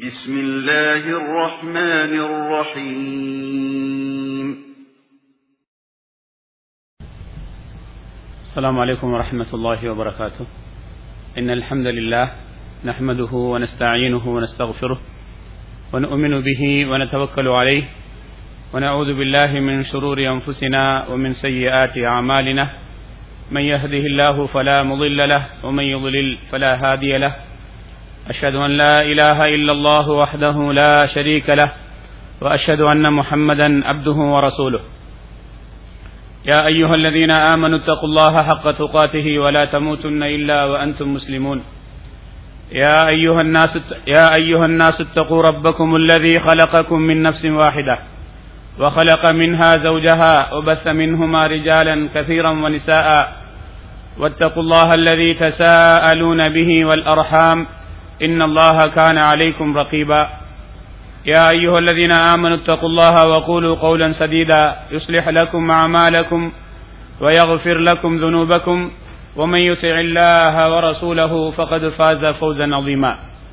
بسم الله الرحمن الرحيم السلام عليكم ورحمة الله وبركاته إن الحمد لله نحمده ونستعينه ونستغفره ونؤمن به ونتوكل عليه ونعوذ بالله من شرور أنفسنا ومن سيئات أعمالنا من يهده الله فلا مضل له ومن يضلل فلا هادي له أشهد أن لا إله إلا الله وحده لا شريك له وأشهد أن محمدا عبده ورسوله يا أيها الذين آمنوا اتقوا الله حق تقاته ولا تموتن إلا وأنتم مسلمون يا أيها الناس يا أيها الناس اتقوا ربكم الذي خلقكم من نفس واحدة وخلق منها زوجها وبث منهما رجالا كثيرا ونساء واتقوا الله الذي تساءلون به والأرحام إن الله كان عليكم رقيبا يا أيها الذين آمنوا اتقوا الله وقولوا قولا سديدا يصلح لكم أعمالكم ويغفر لكم ذنوبكم ومن يطع الله ورسوله فقد فاز فوزا عظيما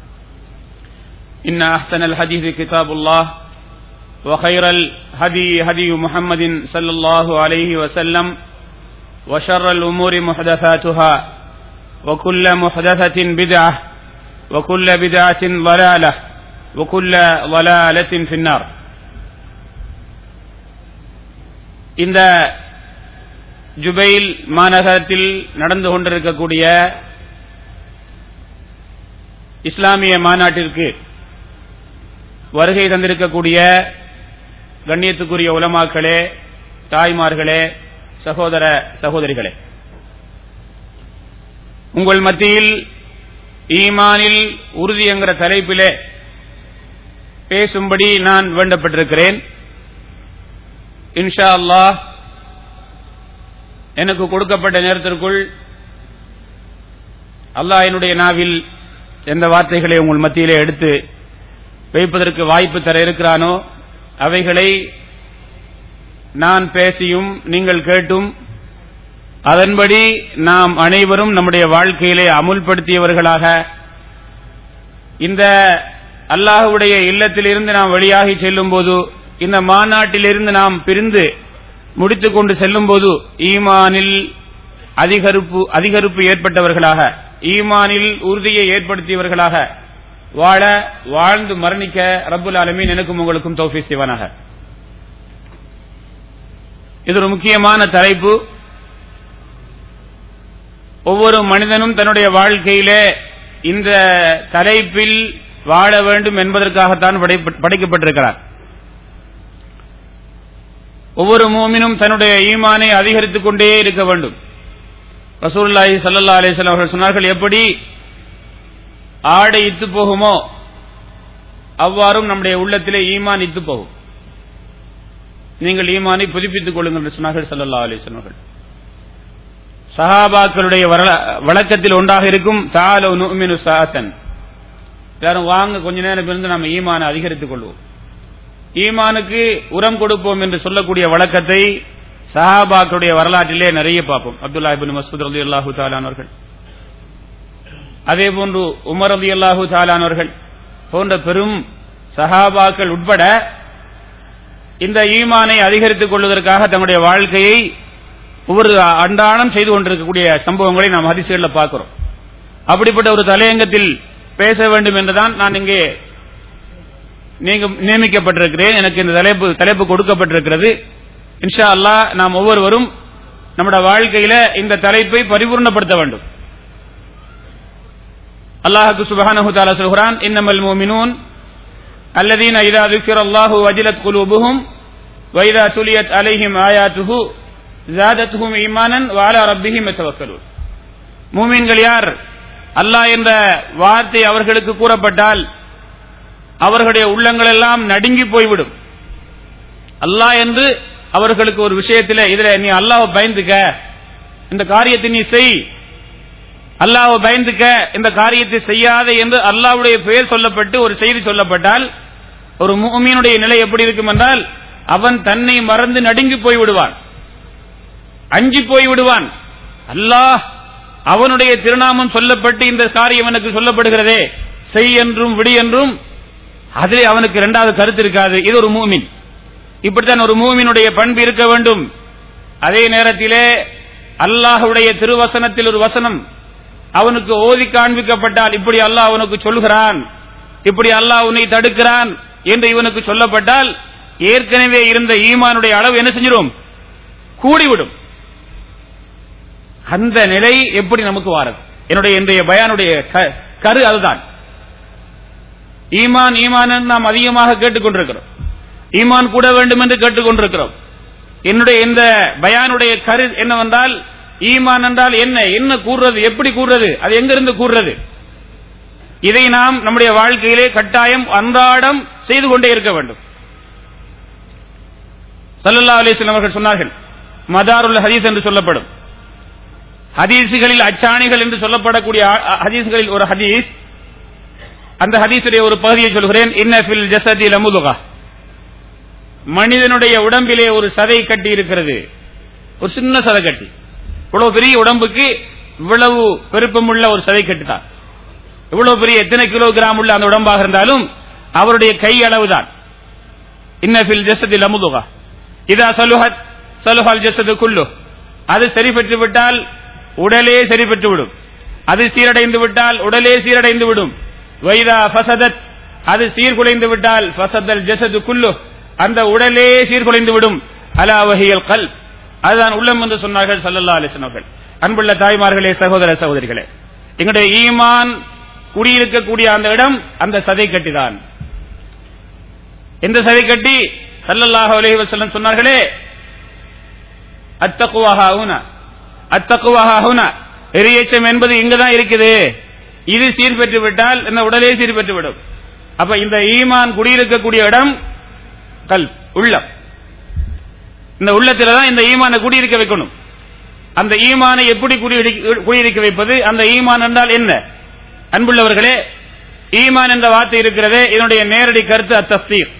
إن أحسن الحديث كتاب الله وخير الهدي هدي محمد صلى الله عليه وسلم وشر الأمور محدثاتها وكل محدثة بدعة وكل بدعة ضلالة وكل ضلالة في النار இந்த ஜுபைல் மாநகரத்தில் நடந்து கொண்டிருக்கக்கூடிய இஸ்லாமிய மாநாட்டிற்கு வருகை தந்திருக்கக்கூடிய கண்ணியத்துக்குரிய உலமாக்களே தாய்மார்களே சகோதர சகோதரிகளே உங்கள் மத்தியில் ஈமானில் உறுதி என்கிற தலைப்பிலே பேசும்படி நான் வேண்டப்பட்டிருக்கிறேன் இன்ஷா அல்லாஹ் எனக்கு கொடுக்கப்பட்ட நேரத்திற்குள் அல்லாஹ் என்னுடைய நாவில் எந்த வார்த்தைகளை உங்கள் மத்தியிலே எடுத்து வைப்பதற்கு வாய்ப்பு தர இருக்கிறானோ அவைகளை நான் பேசியும் நீங்கள் கேட்டும் அதன்படி நாம் அனைவரும் நம்முடைய வாழ்க்கையிலே அமுல்படுத்தியவர்களாக இந்த அல்லாஹுடைய இல்லத்திலிருந்து நாம் வெளியாகி செல்லும் போது இந்த மாநாட்டிலிருந்து நாம் பிரிந்து முடித்துக் கொண்டு செல்லும் போது ஈமானில் அதிகரிப்பு அதிகரிப்பு ஏற்பட்டவர்களாக ஈமானில் உறுதியை ஏற்படுத்தியவர்களாக வாழ வாழ்ந்து மரணிக்க ரப்புல் ஆலமீன் எனக்கும் உங்களுக்கும் தௌஃபி செய்வானாக இது ஒரு முக்கியமான தலைப்பு ஒவ்வொரு மனிதனும் தன்னுடைய வாழ்க்கையிலே இந்த தலைப்பில் வாழ வேண்டும் என்பதற்காகத்தான் படைக்கப்பட்டிருக்கிறார் ஒவ்வொரு மூமினும் தன்னுடைய ஈமானை அதிகரித்துக் கொண்டே இருக்க வேண்டும் ரசூல்லாஹி சல்லா அலிஸ்லாம் அவர்கள் சொன்னார்கள் எப்படி ஆடை இத்து போகுமோ அவ்வாறும் நம்முடைய உள்ளத்திலே ஈமான் இத்து போகும் நீங்கள் ஈமானை புதுப்பித்துக் கொள்ளுங்கள் என்று சொன்னார்கள் சல்லா அலிஸ்லாம் அவர்கள் சஹாபாக்களுடைய வழக்கத்தில் ஒன்றாக இருக்கும் தாலோ நுமினு சாத்தன் எல்லாரும் வாங்க கொஞ்ச நேரம் இருந்து நம்ம ஈமானை அதிகரித்துக் கொள்வோம் ஈமானுக்கு உரம் கொடுப்போம் என்று சொல்லக்கூடிய வழக்கத்தை சஹாபாக்களுடைய வரலாற்றிலே நிறைய பார்ப்போம் அப்துல்லா இபின் மசூத் ரதி அல்லாஹூ தாலானவர்கள் அதே போன்று உமர் ரதி அல்லாஹூ தாலானவர்கள் போன்ற பெரும் சஹாபாக்கள் உட்பட இந்த ஈமானை அதிகரித்துக் கொள்வதற்காக தங்களுடைய வாழ்க்கையை ஒவ்வொரு அன்றாடம் செய்து கொண்டிருக்கக்கூடிய சம்பவங்களை நாம் ஹரிசுகளில் பார்க்கிறோம் அப்படிப்பட்ட ஒரு தலையங்கத்தில் பேச வேண்டும் என்றுதான் நான் இங்கே நீங்க நியமிக்கப்பட்டிருக்கிறேன் எனக்கு இந்த தலைப்பு தலைப்பு கொடுக்கப்பட்டிருக்கிறது இன்ஷா அல்லா நாம் ஒவ்வொருவரும் நம்முடைய வாழ்க்கையில இந்த தலைப்பை பரிபூர்ணப்படுத்த வேண்டும் அல்லாஹுக்கு சுபஹானஹு தாலா சொல்கிறான் இன்னமல் மூமினூன் الذين إذا ذكر الله وجلت قلوبهم وإذا تليت عليهم آياته ஜாதத்துஹும் ஈமானன் வாழ ரப்பிஹிம் எத்தவக்கலூர் மூமீன்கள் யார் அல்லாஹ் என்ற வார்த்தை அவர்களுக்கு கூறப்பட்டால் அவர்களுடைய உள்ளங்கள் எல்லாம் நடுங்கி போய்விடும் அல்லாஹ் என்று அவர்களுக்கு ஒரு விஷயத்தில் இதுல நீ அல்லாஹ் பயந்துக்க இந்த காரியத்தை நீ செய் அல்லாஹ் பயந்துக்க இந்த காரியத்தை செய்யாத என்று அல்லாவுடைய பெயர் சொல்லப்பட்டு ஒரு செய்தி சொல்லப்பட்டால் ஒரு மூமியினுடைய நிலை எப்படி இருக்கும் என்றால் அவன் தன்னை மறந்து நடுங்கி போய் விடுவான் அஞ்சி போய் விடுவான் அல்லாஹ் அவனுடைய திருநாமம் சொல்லப்பட்டு இந்த காரியம் எனக்கு சொல்லப்படுகிறதே செய் என்றும் விடி என்றும் அதிலே அவனுக்கு இரண்டாவது கருத்து இருக்காது இது ஒரு மூமின் இப்படித்தான் ஒரு மூமினுடைய பண்பு இருக்க வேண்டும் அதே நேரத்திலே அல்லாஹுடைய திருவசனத்தில் ஒரு வசனம் அவனுக்கு ஓதி காண்பிக்கப்பட்டால் இப்படி அல்லாஹ் அவனுக்கு சொல்கிறான் இப்படி அல்லாஹ் உன்னை தடுக்கிறான் என்று இவனுக்கு சொல்லப்பட்டால் ஏற்கனவே இருந்த ஈமானுடைய அளவு என்ன செஞ்சிடும் கூடிவிடும் அந்த நிலை எப்படி நமக்கு வாரது என்னுடைய இன்றைய பயானுடைய க- கரு அதுதான் ஈமான் ஈமான் என்று நாம் அதிகமாக கேட்டுக்கொண்டிருக்கிறோம் ஈமான் கூட வேண்டும் என்று கேட்டுக்கொண்டிருக்கிறோம் என்னுடைய இந்த பயானுடைய கரு என்னவென்றால் ஈமான் என்றால் என்ன என்ன கூறுறது எப்படி கூறுறது அது எங்கிருந்து கூறுறது இதை நாம் நம்முடைய வாழ்க்கையிலே கட்டாயம் அன்றாடம் செய்து கொண்டே இருக்க வேண்டும் சல்லல்லா அலிஸ்லாம் அவர்கள் சொன்னார்கள் மதாருல் ஹதீஸ் என்று சொல்லப்படும் ஹதீசுகளில் அச்சாணிகள் என்று சொல்லப்படக்கூடிய அ- அ- ஹதீசுகளில் ஒரு ஹதீஸ் அந்த ஹதீஸுடைய ஒரு பகுதியை சொல்கிறேன் இன்னஃபில் ஜசதி லமுதுகா மனிதனுடைய உடம்பிலே ஒரு சதை கட்டி இருக்கிறது ஒரு சின்ன சதை கட்டி இவ்வளவு பெரிய உடம்புக்கு இவ்வளவு பெருப்பமுள்ள ஒரு சதை கட்டி தான் இவ்வளவு பெரிய எத்தனை கிலோகிராம் உள்ள அந்த உடம்பாக இருந்தாலும் அவருடைய கை அளவுதான் இன்னஃபில் ஜசதி லமுதுகா இதா சலுஹத் சலுஹல் ஜசது குல்லு அது சரி பெற்று விட்டால் உடலே சரி பெற்று விடும் அது சீரடைந்து விட்டால் உடலே சீரடைந்து விடும் வைதா ஃபசதத் அது சீர்குலைந்து விட்டால் ஃபசதல் ஜசது குல்லு அந்த உடலே சீர்குலைந்து விடும் அலா வஹியல் கல் அதுதான் உள்ளம் என்று சொன்னார்கள் சல்லல்லா அலிஸ்லாம் அவர்கள் அன்புள்ள தாய்மார்களே சகோதர சகோதரிகளே எங்களுடைய ஈமான் குடியிருக்கக்கூடிய அந்த இடம் அந்த சதை கட்டிதான் எந்த சதை கட்டி சல்லல்லாஹு அலைஹி வஸல்லம் சொன்னார்களே அத்தக்குவாக ஹுனா அத்தக்குவாக ஹுனா எரியச்சம் என்பது இங்குதான் இருக்குது இது சீர் பெற்று விட்டால் இந்த உடலே சீர் பெற்று விடும் அப்ப இந்த ஈமான் குடியிருக்கக்கூடிய இடம் கல் உள்ளம் இந்த உள்ளத்தில தான் இந்த ஈமானை குடியிருக்க வைக்கணும் அந்த ஈமானை எப்படி குடியிரு- குடியிருக்க வைப்பது அந்த ஈமான் என்றால் என்ன அன்புள்ளவர்களே ஈமான் என்ற வார்த்தை இருக்கிறதே இதனுடைய நேரடி கருத்து அத்தஸ்தீர்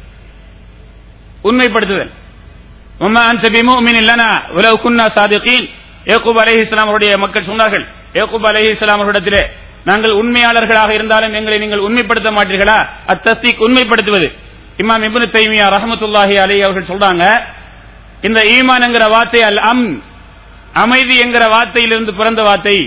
உண்மைப்படுத்துதல் உம்மா அன்ச பிமுமின் லனா உலவு குன்னா சாதிகீன் ஏக்கூப் அலைஹி இஸ்லாம் அவருடைய மக்கள் சொன்னார்கள் ஏக்கூப் அலைஹி இஸ்லாம் அவரிடத்திலே நாங்கள் உண்மையாளர்களாக இருந்தாலும் எங்களை நீங்கள் உண்மைப்படுத்த மாட்டீர்களா அத்தஸ்தீக் உண்மைப்படுத்துவது இமாம் இப்னு தைமியா ரஹமத்துல்லாஹி அலைஹி அவர்கள் சொல்றாங்க இந்த ஈமான் என்கிற வார்த்தை அல் அம் அமைதி என்கிற வார்த்தையிலிருந்து பிறந்த வார்த்தை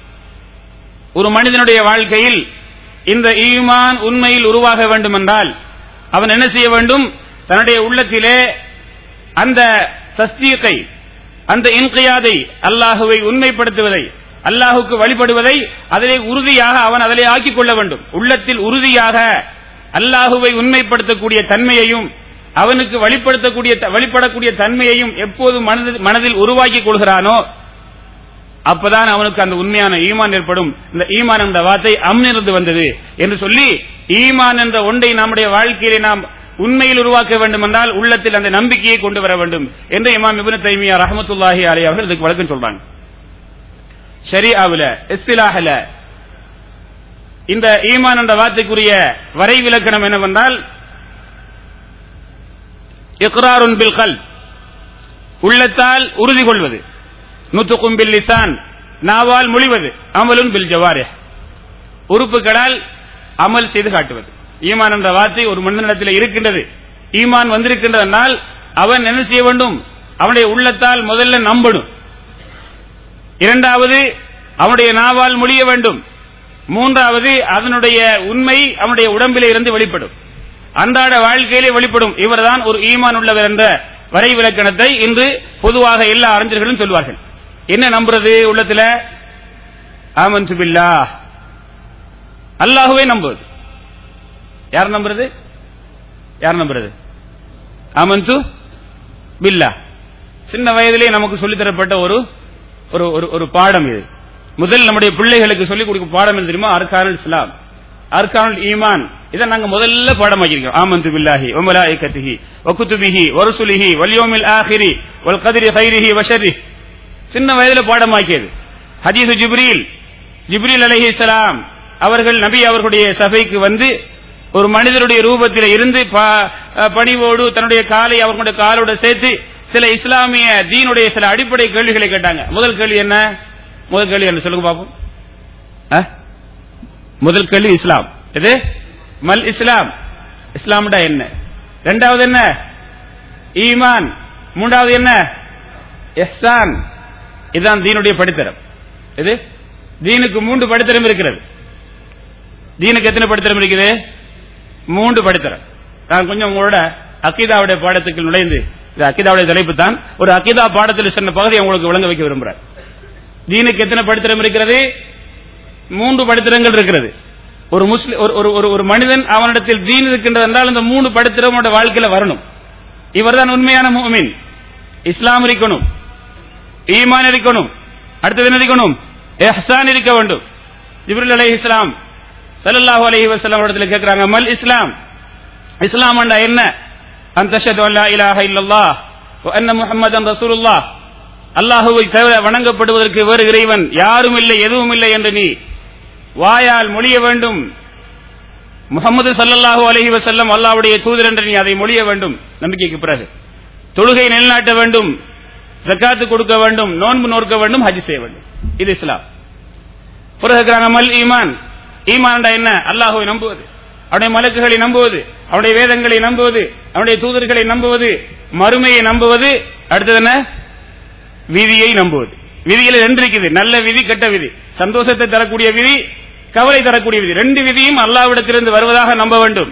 ஒரு மனிதனுடைய வாழ்க்கையில் இந்த ஈமான் உண்மையில் உருவாக வேண்டும் என்றால் அவன் என்ன செய்ய வேண்டும் தன்னுடைய உள்ளத்திலே அந்த தஸ்தீக்கை அந்த இன்கையாதை அல்லாஹுவை உண்மைப்படுத்துவதை அல்லாஹுக்கு வழிபடுவதை அதிலே உறுதியாக அவன் அதிலே ஆக்கிக் கொள்ள வேண்டும் உள்ளத்தில் உறுதியாக அல்லாஹுவை உண்மைப்படுத்தக்கூடிய தன்மையையும் அவனுக்கு வழிபடுத்தக்கூடிய வழிபடக்கூடிய தன்மையையும் எப்போது மனதில் மனதில் உருவாக்கிக் கொள்கிறானோ அப்பதான் அவனுக்கு அந்த உண்மையான ஈமான் ஏற்படும் இந்த ஈமான் என்ற வார்த்தை அம்னிருந்து வந்தது என்று சொல்லி ஈமான் என்ற ஒன்றை நம்முடைய வாழ்க்கையிலே நாம் உண்மையில் உருவாக்க வேண்டும் என்றால் உள்ளத்தில் அந்த நம்பிக்கையை கொண்டு வர வேண்டும் என்று இமாம் இப்னு தைமியா ரஹமத்துல்லாஹி அலி அவர்கள் இதுக்கு வழக்கம் சொல்றாங்க ஷரியாவுல இஸ்திலாஹல இந்த ஈமான் என்ற வார்த்தைக்குரிய வரை விலக்கணம் என்னவென்றால் இக்ராருன் பில் கல் உள்ளத்தால் உறுதி கொள்வது நுத்துக்கும் பில் லிசான் நாவால் மொழிவது அமலுன் பில் ஜவாரே உறுப்புகளால் அமல் செய்து காட்டுவது ஈமான் என்ற வார்த்தை ஒரு மனிதனிடத்தில் இருக்கின்றது ஈமான் வந்திருக்கின்றதனால் அவன் என்ன செய்ய வேண்டும் அவனுடைய உள்ளத்தால் முதல்ல நம்பணும் இரண்டாவது அவனுடைய நாவால் மொழிய வேண்டும் மூன்றாவது அதனுடைய உண்மை அவனுடைய உடம்பிலே இருந்து வெளிப்படும் அன்றாட வாழ்க்கையிலே வெளிப்படும் இவர்தான் ஒரு ஈமான் உள்ளவர் என்ற வரை விலக்கணத்தை இன்று பொதுவாக எல்லா அறிஞர்களும் சொல்வார்கள் என்ன நம்புறது உள்ளத்துல ஆமன் சுபில்லா அல்லாஹுவே நம்புவது யார் நம்புறது யார் நம்புறது ஆமன்சு பில்லா சின்ன வயதிலே நமக்கு சொல்லித்தரப்பட்ட ஒரு ஒரு ஒரு- ஒரு பாடம் இது முதல் நம்முடைய பிள்ளைகளுக்கு சொல்லிக் கொடுக்கும் பாடம் என்ன தெரியுமா அர்கானுல் இஸ்லாம் அர்கானுல் ஈமான் இதை நாங்க முதல்ல பாடம் ஆக்கியிருக்கோம் ஆமந்து பில்லாஹி வமலாயிகத்திஹி வகுத்துபிஹி வரசுலிஹி வல்யோமில் ஆஹிரி வல் கதிரி ஹைரிஹி வஷரி சின்ன வயதுல பாடமாக்கியது ஹதீஸ் ஜிப்ரீல் ஜிப்ரீல் அலைஹிஸ்ஸலாம் அவர்கள் நபி அவர்களுடைய சபைக்கு வந்து ஒரு மனிதருடைய ரூபத்தில் இருந்து ப- பணிவோடு தன்னுடைய காலை அவர்களுடைய காலோட சேர்த்து சில இஸ்லாமிய தீனுடைய சில அடிப்படை கேள்விகளை கேட்டாங்க முதல் கேள்வி என்ன முதல் கேள்வி என்ன சொல்லுங்க பாப்போம் அஹ்? முதல் கேள்வி இஸ்லாம் இது மல் இஸ்லாம் இஸ்லாம்டா என்ன ரெண்டாவது என்ன ஈமான் மூன்றாவது என்ன எஹ்சான் இதுதான் தீனுடைய படித்தரம் இது தீனுக்கு மூன்று படித்தரம் இருக்கிறது தீனுக்கு எத்தனை படித்தரம் இருக்குது மூன்று படித்தரம் நான் கொஞ்சம் உங்களோட அக்கீதாவுடைய பாடத்துக்கு நுழைந்து இது அக்கீதாவுடைய தலைப்பு தான் ஒரு அக்கீதா பாடத்தில் சொன்ன பகுதியை உங்களுக்கு விளங்க வைக்க விரும்புகிறேன் தீனுக்கு எத்தனை படித்தரம் இருக்கிறது மூன்று படித்திரங்கள் இருக்கிறது ஒரு முஸ்லிம் ஒரு ஒரு ஒரு ஒரு மனிதன் அவனிடத்தில் தீன் இருக்கின்றது என்றால் இந்த மூணு படித்திரம் அவனோட வாழ்க்கையில வரணும் இவர்தான் உண்மையான மூமின் இஸ்லாம் இருக்கணும் ஈமான் இருக்கணும் அடுத்தது என்ன இருக்கணும் எஹ்சான் இருக்க வேண்டும் ஜிப்ரில் அலைஹி இஸ்லாம் ஸல்லல்லாஹு அலைஹி வஸல்லம் இடத்துல கேக்குறாங்க மல் இஸ்லாம் இஸ்லாம் என்றா என்ன அன் தஷஹது அல்லா இலாஹ இல்லல்லாஹ் வ அன்ன முஹம்மதன் ரசூலுல்லாஹ் அல்லாஹுவை தவிர வணங்கப்படுவதற்கு வேறு இறைவன் யாரும் இல்லை எதுவும் இல்லை என்று நீ வாயால் மொழிய வேண்டும் முகமது சல்லல்லாஹு அலைஹி வஸல்லம் அல்லாஹ்வுடைய தூதர் என்று நீ அதை மொழிய வேண்டும் நம்பிக்கைக்கு பிறகு தொழுகை நிலைநாட்ட வேண்டும் ஜக்காத்து கொடுக்க வேண்டும் நோன்பு நோக்க வேண்டும் ஹஜ் செய்ய வேண்டும் இது இஸ்லாம் பிறகு மல் ஈமான் ஈமான் என்ன அல்லாஹுவை நம்புவது அவனுடைய மலக்குகளை நம்புவது அவனுடைய வேதங்களை நம்புவது அவனுடைய தூதர்களை நம்புவது மறுமையை நம்புவது அடுத்தது என்ன விதியை நம்புவது விதியில ரெண்டு இருக்குது நல்ல விதி கெட்ட விதி சந்தோஷத்தை தரக்கூடிய விதி கவலை தரக்கூடிய விதி ரெண்டு விதியும் அல்லாவிடத்திலிருந்து வருவதாக நம்ப வேண்டும்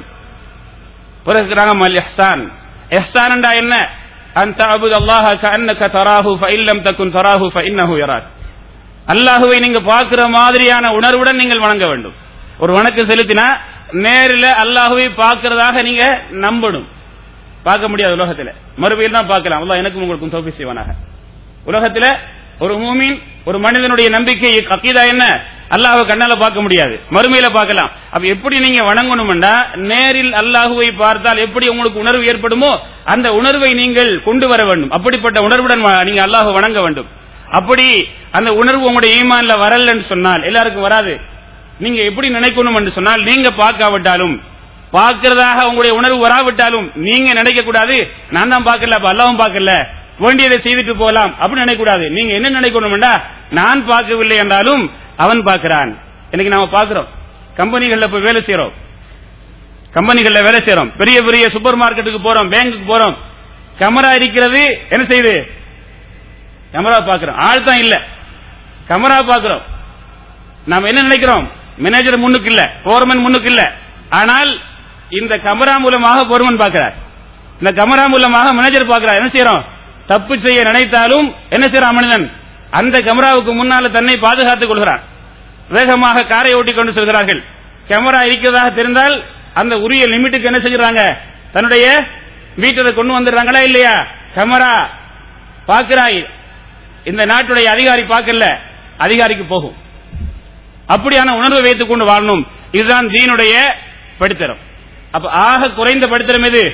பிறகு மல் எஹ்சான் எஹ்சான் என்றா என்ன அன் தஅபுது அல்லாஹ கஅன்னக தராஹு ஃபஇல்லம் தகுன் தராஹு ஃபஇன்னஹு யராக் அல்லாஹுவை நீங்க பார்க்கிற மாதிரியான உணர்வுடன் நீங்கள் வணங்க வேண்டும் ஒரு வணக்கம் செலுத்தினா நேரில் அல்லாஹுவை பார்க்கிறதாக நீங்க நம்பணும் பார்க்க முடியாது உலகத்துல மறுபடியும் தான் பார்க்கலாம் அல்லாஹ் எனக்கும் உங்களுக்கும் தோப்பி செய்வானாக உலகத்துல ஒரு மூமின் ஒரு மனிதனுடைய நம்பிக்கை அக்கீதா என்ன அல்லாஹ்வை கண்ணால பார்க்க முடியாது மறுமையில பார்க்கலாம் அப்ப எப்படி நீங்க வணங்கணும்னா நேரில் அல்லாஹுவை பார்த்தால் எப்படி உங்களுக்கு உணர்வு ஏற்படுமோ அந்த உணர்வை நீங்கள் கொண்டு வர வேண்டும் அப்படிப்பட்ட உணர்வுடன் வ- நீங்க அல்லாஹ் வணங்க வேண்டும் அப்படி அந்த உணர்வு உங்களுடைய ஈமான்ல வரலன்னு சொன்னால் எல்லாருக்கும் வராது நீங்க எப்படி நினைக்கணும் என்று சொன்னால் நீங்க பார்க்காவிட்டாலும் பார்க்கிறதாக உங்களுடைய உணர்வு வராவிட்டாலும் நீங்க நினைக்க கூடாது நான் தான் பார்க்கல அப்ப அல்லாவும் பார்க்கல வேண்டியதை செய்துட்டு போகலாம் அப்படின்னு நினைக்க கூடாது நீங்க என்ன நினைக்கணும்டா நான் பார்க்கவில்லை என்றாலும் அவன் பார்க்கிறான் இன்னைக்கு நாம பார்க்கிறோம் கம்பெனிகள்ல போய் வேலை செய்யறோம் கம்பெனிகள்ல வேலை செய்யறோம் பெரிய பெரிய சூப்பர் மார்க்கெட்டுக்கு போறோம் பேங்குக்கு போறோம் கேமரா இருக்கிறது என்ன செய்யுது கேமரா பார்க்கிறோம் ஆள் தான் இல்ல கேமரா பார்க்கிறோம் நாம என்ன நினைக்கிறோம் மேனேஜர் முன்னுக்கு இல்ல போர்மன் முன்னுக்கு இல்ல ஆனால் இந்த கமரா மூலமாக போர்மன் பார்க்கிறார் இந்த கமரா மூலமாக மேனேஜர் பார்க்கிறார் என்ன செய்யறோம் தப்பு செய்ய நினைத்தாலும் என்ன செய்யறான் மனிதன் அந்த கமராவுக்கு முன்னால தன்னை பாதுகாத்துக் கொள்கிறான் வேகமாக காரை ஓட்டிக் கொண்டு செல்கிறார்கள் கேமரா இருக்கிறதாக தெரிந்தால் அந்த உரிய லிமிட்டுக்கு என்ன செஞ்சுறாங்க தன்னுடைய மீட்டரை கொண்டு வந்துடுறாங்களா இல்லையா கேமரா பார்க்கிறாய் இந்த நாட்டுடைய அதிகாரி பார்க்கல அதிகாரிக்கு போகும் அப்படியான உணர்வை வைத்துக் கொண்டு வாழணும் இதுதான் தீனுடைய படித்தரம் அப்ப ஆக குறைந்த படித்தரம் எது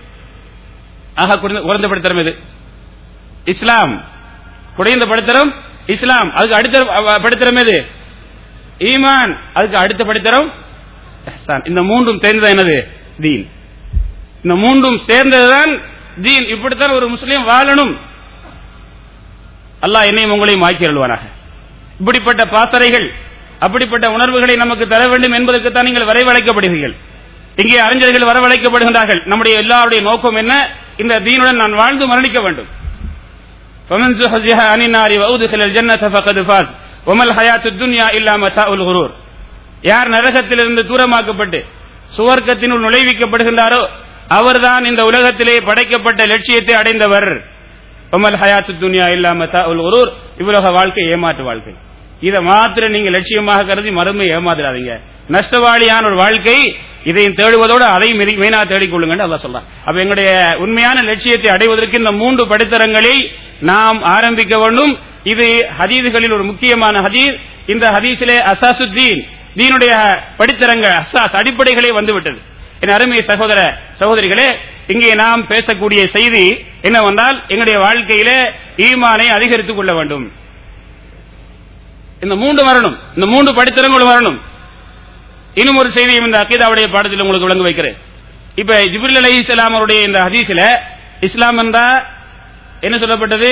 ஆக குறைந்த குறைந்த படித்தரம் எது இஸ்லாம் குறைந்த படித்தரம் இஸ்லாம் அதுக்கு அடுத்த அஹ், படித்தரம் எது ஈமான் அதுக்கு அடுத்த படித்தரம் இஹ்சான். இந்த மூன்றும் சேர்ந்தது என்னது தீன் இந்த மூன்றும் சேர்ந்ததுதான் தீன் இப்படித்தான் ஒரு முஸ்லீம் வாழணும் அல்லாஹ் என்னையும் உங்களையும் ஆக்கி அருள்வானாக இப்படிப்பட்ட பாசறைகள் அப்படிப்பட்ட உணர்வுகளை நமக்கு தர வேண்டும் என்பதற்குத்தான் நீங்கள் வரவழைக்கப்படுகிறீர்கள் இங்கே அறிஞர்கள் வரவழைக்கப்படுகின்றார்கள் நம்முடைய எல்லாருடைய நோக்கம் என்ன இந்த தீனுடன் நான் வாழ்ந்து மரணிக்க வேண்டும் فمن زحزح عن النار وأدخل الجنة فقد فاز وما الحياة الدنيا إلا متاع الغرور யார் நரகத்திலிருந்து தூரமாக்கப்பட்டு சுவர்க்கத்தினுள் நுழைவிக்கப்படுகின்றாரோ அவர்தான் இந்த உலகத்திலே படைக்கப்பட்ட லட்சியத்தை அடைந்தவர் ஒமல் ஹயாத்து துன்யா இல்லாம உல் ஒரூர் இவ்வுலக வாழ்க்கை ஏமாற்று வாழ்க்கை இதை மாத்திரம் நீங்க லட்சியமாக கருதி மறுமை ஏமாத்திராதீங்க நஷ்டவாளியான ஒரு வாழ்க்கை இதையும் தேடுவதோடு அதையும் மெதி- மெயினா தேடிக்கொள்ளுங்க அல்லா சொல்றான் அப்ப எங்களுடைய உண்மையான லட்சியத்தை அடைவதற்கு இந்த மூன்று படித்தரங்களை நாம் ஆரம்பிக்க வேண்டும் இது ஹதீதுகளில் ஒரு முக்கியமான ஹதீஸ் இந்த ஹதீஸிலே அசாசுத்தீன் தீனுடைய படித்தரங்க அசாஸ் அடிப்படைகளே வந்துவிட்டது என் அருமை சகோதர சகோதரிகளே இங்கே நாம் பேசக்கூடிய செய்தி என்னவென்றால் எங்களுடைய வாழ்க்கையிலே ஈமானை அதிகரித்துக் கொள்ள வேண்டும் இந்த மூன்று வரணும் இந்த மூன்று படித்தரங்களும் வரணும் இன்னும் ஒரு செய்தியும் இந்த அக்கீதாவுடைய பாடத்தில் உங்களுக்கு விளங்க வைக்கிறேன் இப்ப ஜிப்ரில் அலி இஸ்லாம் அவருடைய இந்த ஹதீஸ்ல இஸ்லாம் என்றா என்ன சொல்லப்பட்டது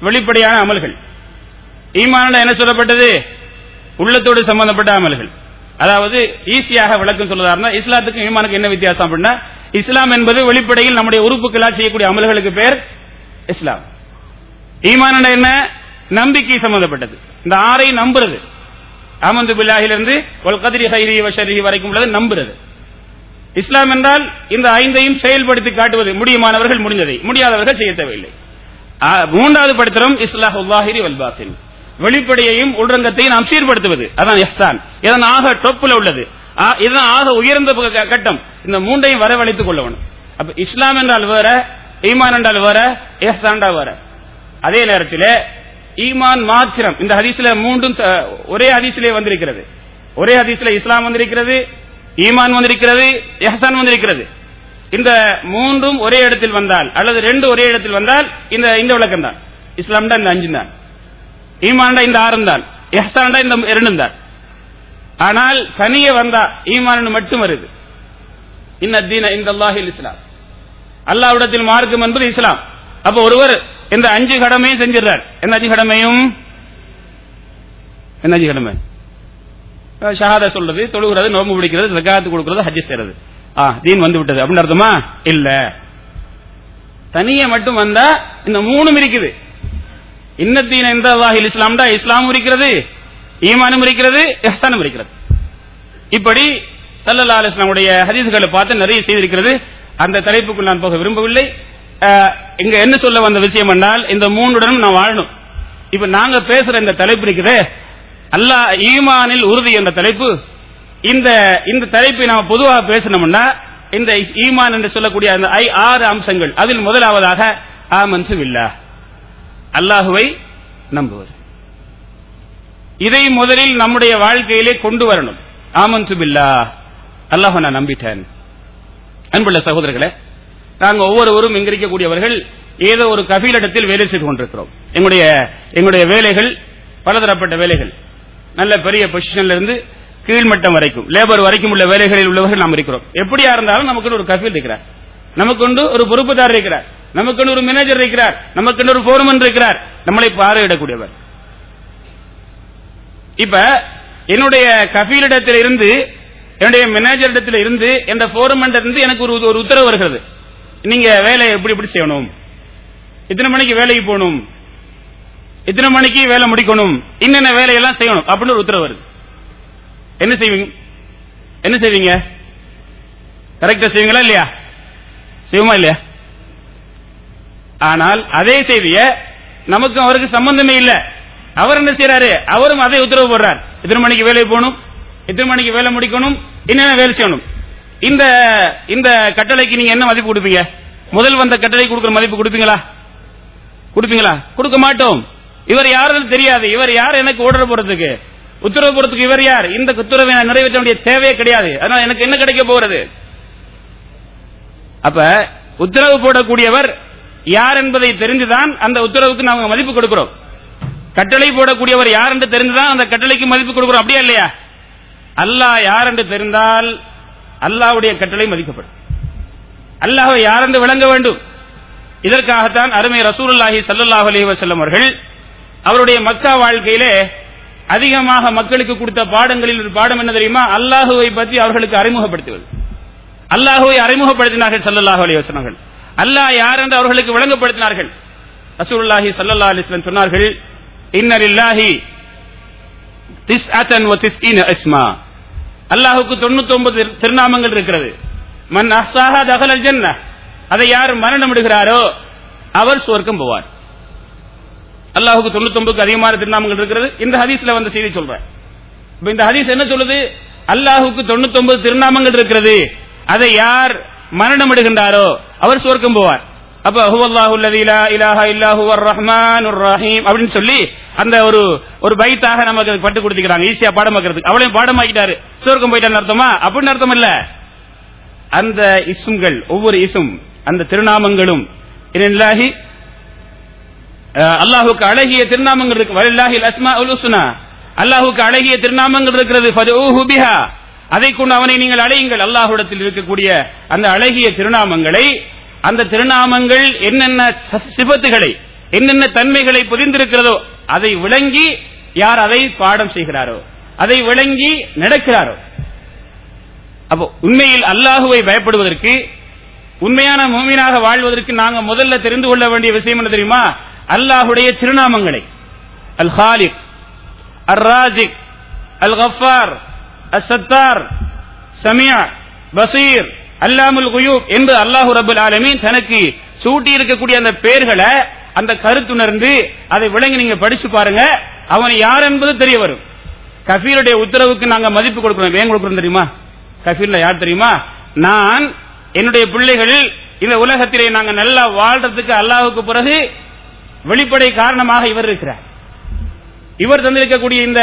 வெளிப்படையான அமல்கள் ஈமான்ல என்ன சொல்லப்பட்டது உள்ளத்தோடு சம்பந்தப்பட்ட அமல்கள் அதாவது ஈஸியாக விளக்கம் சொல்றதா இருந்தா இஸ்லாத்துக்கும் ஈமானுக்கு என்ன வித்தியாசம் அப்படின்னா இஸ்லாம் என்பது வெளிப்படையில் நம்முடைய உறுப்புகளால் செய்யக்கூடிய அமல்களுக்கு பேர் இஸ்லாம் ஈமான் என்ன நம்பிக்கை சம்பந்தப்பட்டது இந்த ஆறை நம்புறது அமந்து பில்லாஹிலிருந்து ஒல் கதிரி ஹைரி வஷரி வரைக்கும் உள்ளது நம்புறது இஸ்லாம் என்றால் இந்த ஐந்தையும் செயல்படுத்தி காட்டுவது முடியுமானவர்கள் முடிந்ததை முடியாதவர்கள் செய்ய தேவையில்லை ஆ, மூன்றாவது படுத்தரும் இஸ்லாஹ் உல்லாஹிரி வல்பாத்தின் வெளிப்படையையும் உள்ரங்கத்தையும் நாம் சீர்படுத்துவது அதான் இஹ்சான் இதன் ஆக டொப்புல உள்ளது ஆ, இதுதான் ஆக உயர்ந்த ப- கட்டம் இந்த மூன்றையும் வரவழைத்துக் கொள்ளவனும் அப்ப இஸ்லாம் என்றால் வேற ஈமான் என்றால் வேற இஹ்சான் என்றால் வேற அதே நேரத்தில் ஈமான் மாத்திரம் இந்த ஹதீஸ்ல மூன்றும் த- ஒரே ஹதீஸிலே வந்திருக்கிறது ஒரே ஹதீஸ்ல இஸ்லாம் வந்திருக்கிறது ஈமான் வந்திருக்கிறது எஹசான் வந்திருக்கிறது இந்த மூன்றும் ஒரே இடத்தில் வந்தால் அல்லது ரெண்டு ஒரே இடத்தில் வந்தால் இந்த இந்த விளக்கம் தான் இஸ்லாம் இந்த அஞ்சு தான் ஈமான்டா இந்த ஆறும் தான் எஹசான்டா இந்த இரண்டும் தான் ஆனால் தனியே வந்தா ஈமான் மட்டும் வருது இன்ன இந்த அல்லாஹில் இஸ்லாம் அல்லாஹ்விடத்தில் மார்க்கம் என்பது இஸ்லாம் அப்ப ஒருவர் இந்த அஞ்சு கடமையும் செஞ்சிடறார் எந்த அஞ்சு கடமையும் என்ன அஞ்சு கடமை அஹ் ஷஹாதா சொல்றது தொழுகிறது நோம்பு பிடிக்கிறது ஜகாத்து கொடுக்கிறது ஹஜ் செய்யறது ஆ தீன் வந்து விட்டது அப்படின்னு அர்த்தமா இல்ல தனியே மட்டும் வந்தா இந்த மூணும் இருக்குது இன்னத்தீன இந்த அல்லாஹில் இஸ்லாம்டா இஸ்லாமும் இருக்கிறது ஈமானும் இருக்கிறது இஹ்சானும் இருக்கிறது இப்படி சல்லல்லா அலிஸ்லாமுடைய ஹதீஸ்களை பார்த்து நிறைய செய்திருக்கிறது அந்த தலைப்புக்குள் நான் போக விரும்பவில்லை அஹ், இங்க என்ன சொல்ல வந்த விஷயம் என்றால் இந்த மூன்றுடனும் நான் வாழணும் இப்ப நாங்க பேசுற இந்த தலைப்பு இருக்குது அல்லாஹ் ஈமானில் உறுதி என்ற தலைப்பு இந்த இந்த தலைப்பை நாம பொதுவாக பேசணும்னா இந்த ஈமான் என்று சொல்லக்கூடிய அந்த ஐ ஆறு அம்சங்கள் அதில் முதலாவதாக ஆமன்சு வில்லா அல்லாஹுவை நம்புவது இதை முதலில் நம்முடைய வாழ்க்கையிலே கொண்டு வரணும் ஆமன்சு பில்லா அல்லாஹ் நான் நம்பிட்டேன் அன்புள்ள சகோதரர்களே நாங்க ஒவ்வொருவரும் இங்க இருக்கக்கூடியவர்கள் ஏதோ ஒரு கபீலிடத்தில் வேலை செய்து கொண்டிருக்கிறோம் எங்களுடைய எங்களுடைய வேலைகள் பலதரப்பட்ட வேலைகள் நல்ல பெரிய பொசிஷன்ல இருந்து கீழ்மட்டம் வரைக்கும் லேபர் வரைக்கும் உள்ள வேலைகளில் உள்ளவர்கள் நாம் இருக்கிறோம் எப்படியா இருந்தாலும் நமக்கு ஒரு கஃபீல் இருக்கிறார் நமக்கு ஒரு பொறுப்புதாரர் இருக்கிறார் நமக்கு ஒரு மேனேஜர் இருக்கிறார் நமக்கு ஒரு போர்மன் இருக்கிறார் நம்மளை பார்வையிடக்கூடியவர் இப்ப என்னுடைய கஃபீலிடத்தில் இருந்து என்னுடைய மேனேஜரிடத்தில் இருந்து என்ற போர்மன் இருந்து எனக்கு ஒரு ஒரு உத்தரவு வருகிறது நீங்க வேலையை எப்படி எப்படி செய்யணும் இத்தனை மணிக்கு வேலைக்கு போகணும் இத்தனை மணிக்கு வேலை முடிக்கணும் இன்னென்ன வேலையெல்லாம் செய்யணும் அப்படின்னு ஒரு உத்தரவு வருது என்ன செய்வீங்க என்ன செய்வீங்க கரெக்டா செய்வீங்களா இல்லையா செய்வோமா இல்லையா ஆனால் அதே செய்திய நமக்கும் அவருக்கு சம்பந்தமே இல்ல அவர் என்ன செய்யறாரு அவரும் அதே உத்தரவு போடுறார் இத்தனை மணிக்கு வேலை போகணும் இத்தனை மணிக்கு வேலை முடிக்கணும் என்னென்ன வேலை செய்யணும் இந்த இந்த கட்டளைக்கு நீங்க என்ன மதிப்பு கொடுப்பீங்க முதல் வந்த கட்டளை கொடுக்கிற மதிப்பு கொடுப்பீங்களா கொடுப்பீங்களா கொடுக்க மாட்டோம் இவர் யாருன்னு தெரியாது இவர் யார் எனக்கு ஓடுற போறதுக்கு உத்தரவு போறதுக்கு இவர் யார் இந்த உத்தரவை நான் நிறைவேற்ற வேண்டிய தேவையே கிடையாது அதனால எனக்கு என்ன கிடைக்க போறது அப்ப உத்தரவு போடக்கூடியவர் யார் என்பதை தெரிந்துதான் அந்த உத்தரவுக்கு நாம மதிப்பு கொடுக்கிறோம் கட்டளை போடக்கூடியவர் யார் என்று தெரிந்துதான் அந்த கட்டளைக்கு மதிப்பு கொடுக்கிறோம் அப்படியா இல்லையா அல்லாஹ் யார் என்று தெரிந்தால் அல்லாஹ்வுடைய கட்டளை மதிக்கப்படும் அல்லாஹ் யார் என்று விளங்க வேண்டும் இதற்காகத்தான் அருமை ரசூலுல்லாஹி ஸல்லல்லாஹு அலைஹி வஸல்லம் அவர்கள் அவருடைய மக்கா வாழ்க்கையிலே அதிகமாக மக்களுக்கு கொடுத்த பாடங்களில் ஒரு பாடம் என்ன தெரியுமா அல்லாஹுவை பற்றி அவர்களுக்கு அறிமுகப்படுத்துவது அல்லாஹுவை அறிமுகப்படுத்தினார்கள் ஸல்லல்லாஹு அலைஹி வஸல்லம் அவர்கள் அல்லாஹ் யார் என்று அவர்களுக்கு விளங்கப்படுத்தினார்கள் ரசூலுல்லாஹி ஸல்லல்லாஹு அலைஹி வஸல்லம் சொன்னார்கள் இன்ன லில்லாஹி திஸ்அத்தன் வ திஸ்ஈன இஸ்மா அல்லாஹ்வுக்கு 99 திருநாமங்கள் இருக்கிறது மன் அஹ்சாஹா தகலல் ஜன்னah அதை யார் மரணமிடுகிறாரோ அவர் சுவர்க்கம் போவார் அல்லாஹுக்கு 99 அதிகமான திருநாமங்கள் இருக்கிறது இந்த ஹதீஸ்ல வந்த செய்தி சொல்றேன் இப்ப இந்த ஹதீஸ் என்ன சொல்லுது அல்லாஹுக்கு 99 திருநாமங்கள் இருக்கிறது அதை யார் மரணமிடுகின்றாரோ அவர் சுவர்க்கம் போவார் அப்ப ஹுவல்லாஹு அல்லதி லா இலாஹ இல்லா ஹுவர் ரஹ்மானுர் ரஹீம் அப்படின்னு சொல்லி அந்த ஒரு ஒரு பைத்தாக நமக்கு பட்டு கொடுத்துக்கிறாங்க ஈஸியா பாடமாக்கிறதுக்கு அவளையும் பாடமாக்கிட்டாரு சுவர்க்கம் போயிட்டான்னு அர்த்தமா அப்படின்னு அர்த்தம் இல்ல அந்த இசும்கள் ஒவ்வொரு இசும் அந்த திருநாமங்களும் இல்லாஹி அல்லாஹுக்கு அழகிய திருநாமங்கள் இருக்கு வலில்லாஹி அஸ்மா உலுசுனா அல்லாஹுக்கு அழகிய திருநாமங்கள் இருக்கிறது ஃபதுஊஹு பிஹா அதை கொண்டு அவனை நீங்கள் அழையுங்கள் அல்லாஹ்விடத்தில் இருக்கக்கூடிய அந்த அழகிய திருநாமங்களை அந்த திருநாமங்கள் என்னென்ன ச- சிபத்துகளை என்னென்ன தன்மைகளை புரிந்திருக்கிறதோ அதை விளங்கி யார் அதை பாடம் செய்கிறாரோ அதை விளங்கி நடக்கிறாரோ அப்போ உண்மையில் அல்லாஹுவை பயப்படுவதற்கு உண்மையான மூமினாக வாழ்வதற்கு நாங்க முதல்ல தெரிந்து கொள்ள வேண்டிய விஷயம் என்ன தெரியுமா அல்லாஹுடைய திருநாமங்களை அல் ஹாலிக் அர் ராஜிக் அல் கஃபார் அஸ் சத்தார் சமியா பசீர் அல்லாமுல் குயூப் என்று அல்லாஹு ரபுல் ஆலமீன் தனக்கு சூட்டி இருக்கக்கூடிய அந்த பெயர்களை அந்த கருத்துணர்ந்து அதை விளங்கி நீங்க படிச்சு பாருங்க அவன் யார் என்பது தெரிய வரும் கபீருடைய உத்தரவுக்கு நாங்க மதிப்பு கொடுக்கிறோம் ஏன் கொடுக்கிறோம் தெரியுமா கபீர்ல யார் தெரியுமா நான் என்னுடைய பிள்ளைகள் இந்த உலகத்திலே நாங்க நல்லா வாழ்றதுக்கு அல்லாஹுக்கு பிறகு வெளிப்படை காரணமாக இவர் இருக்கிறார் இவர் தந்திருக்கக்கூடிய இந்த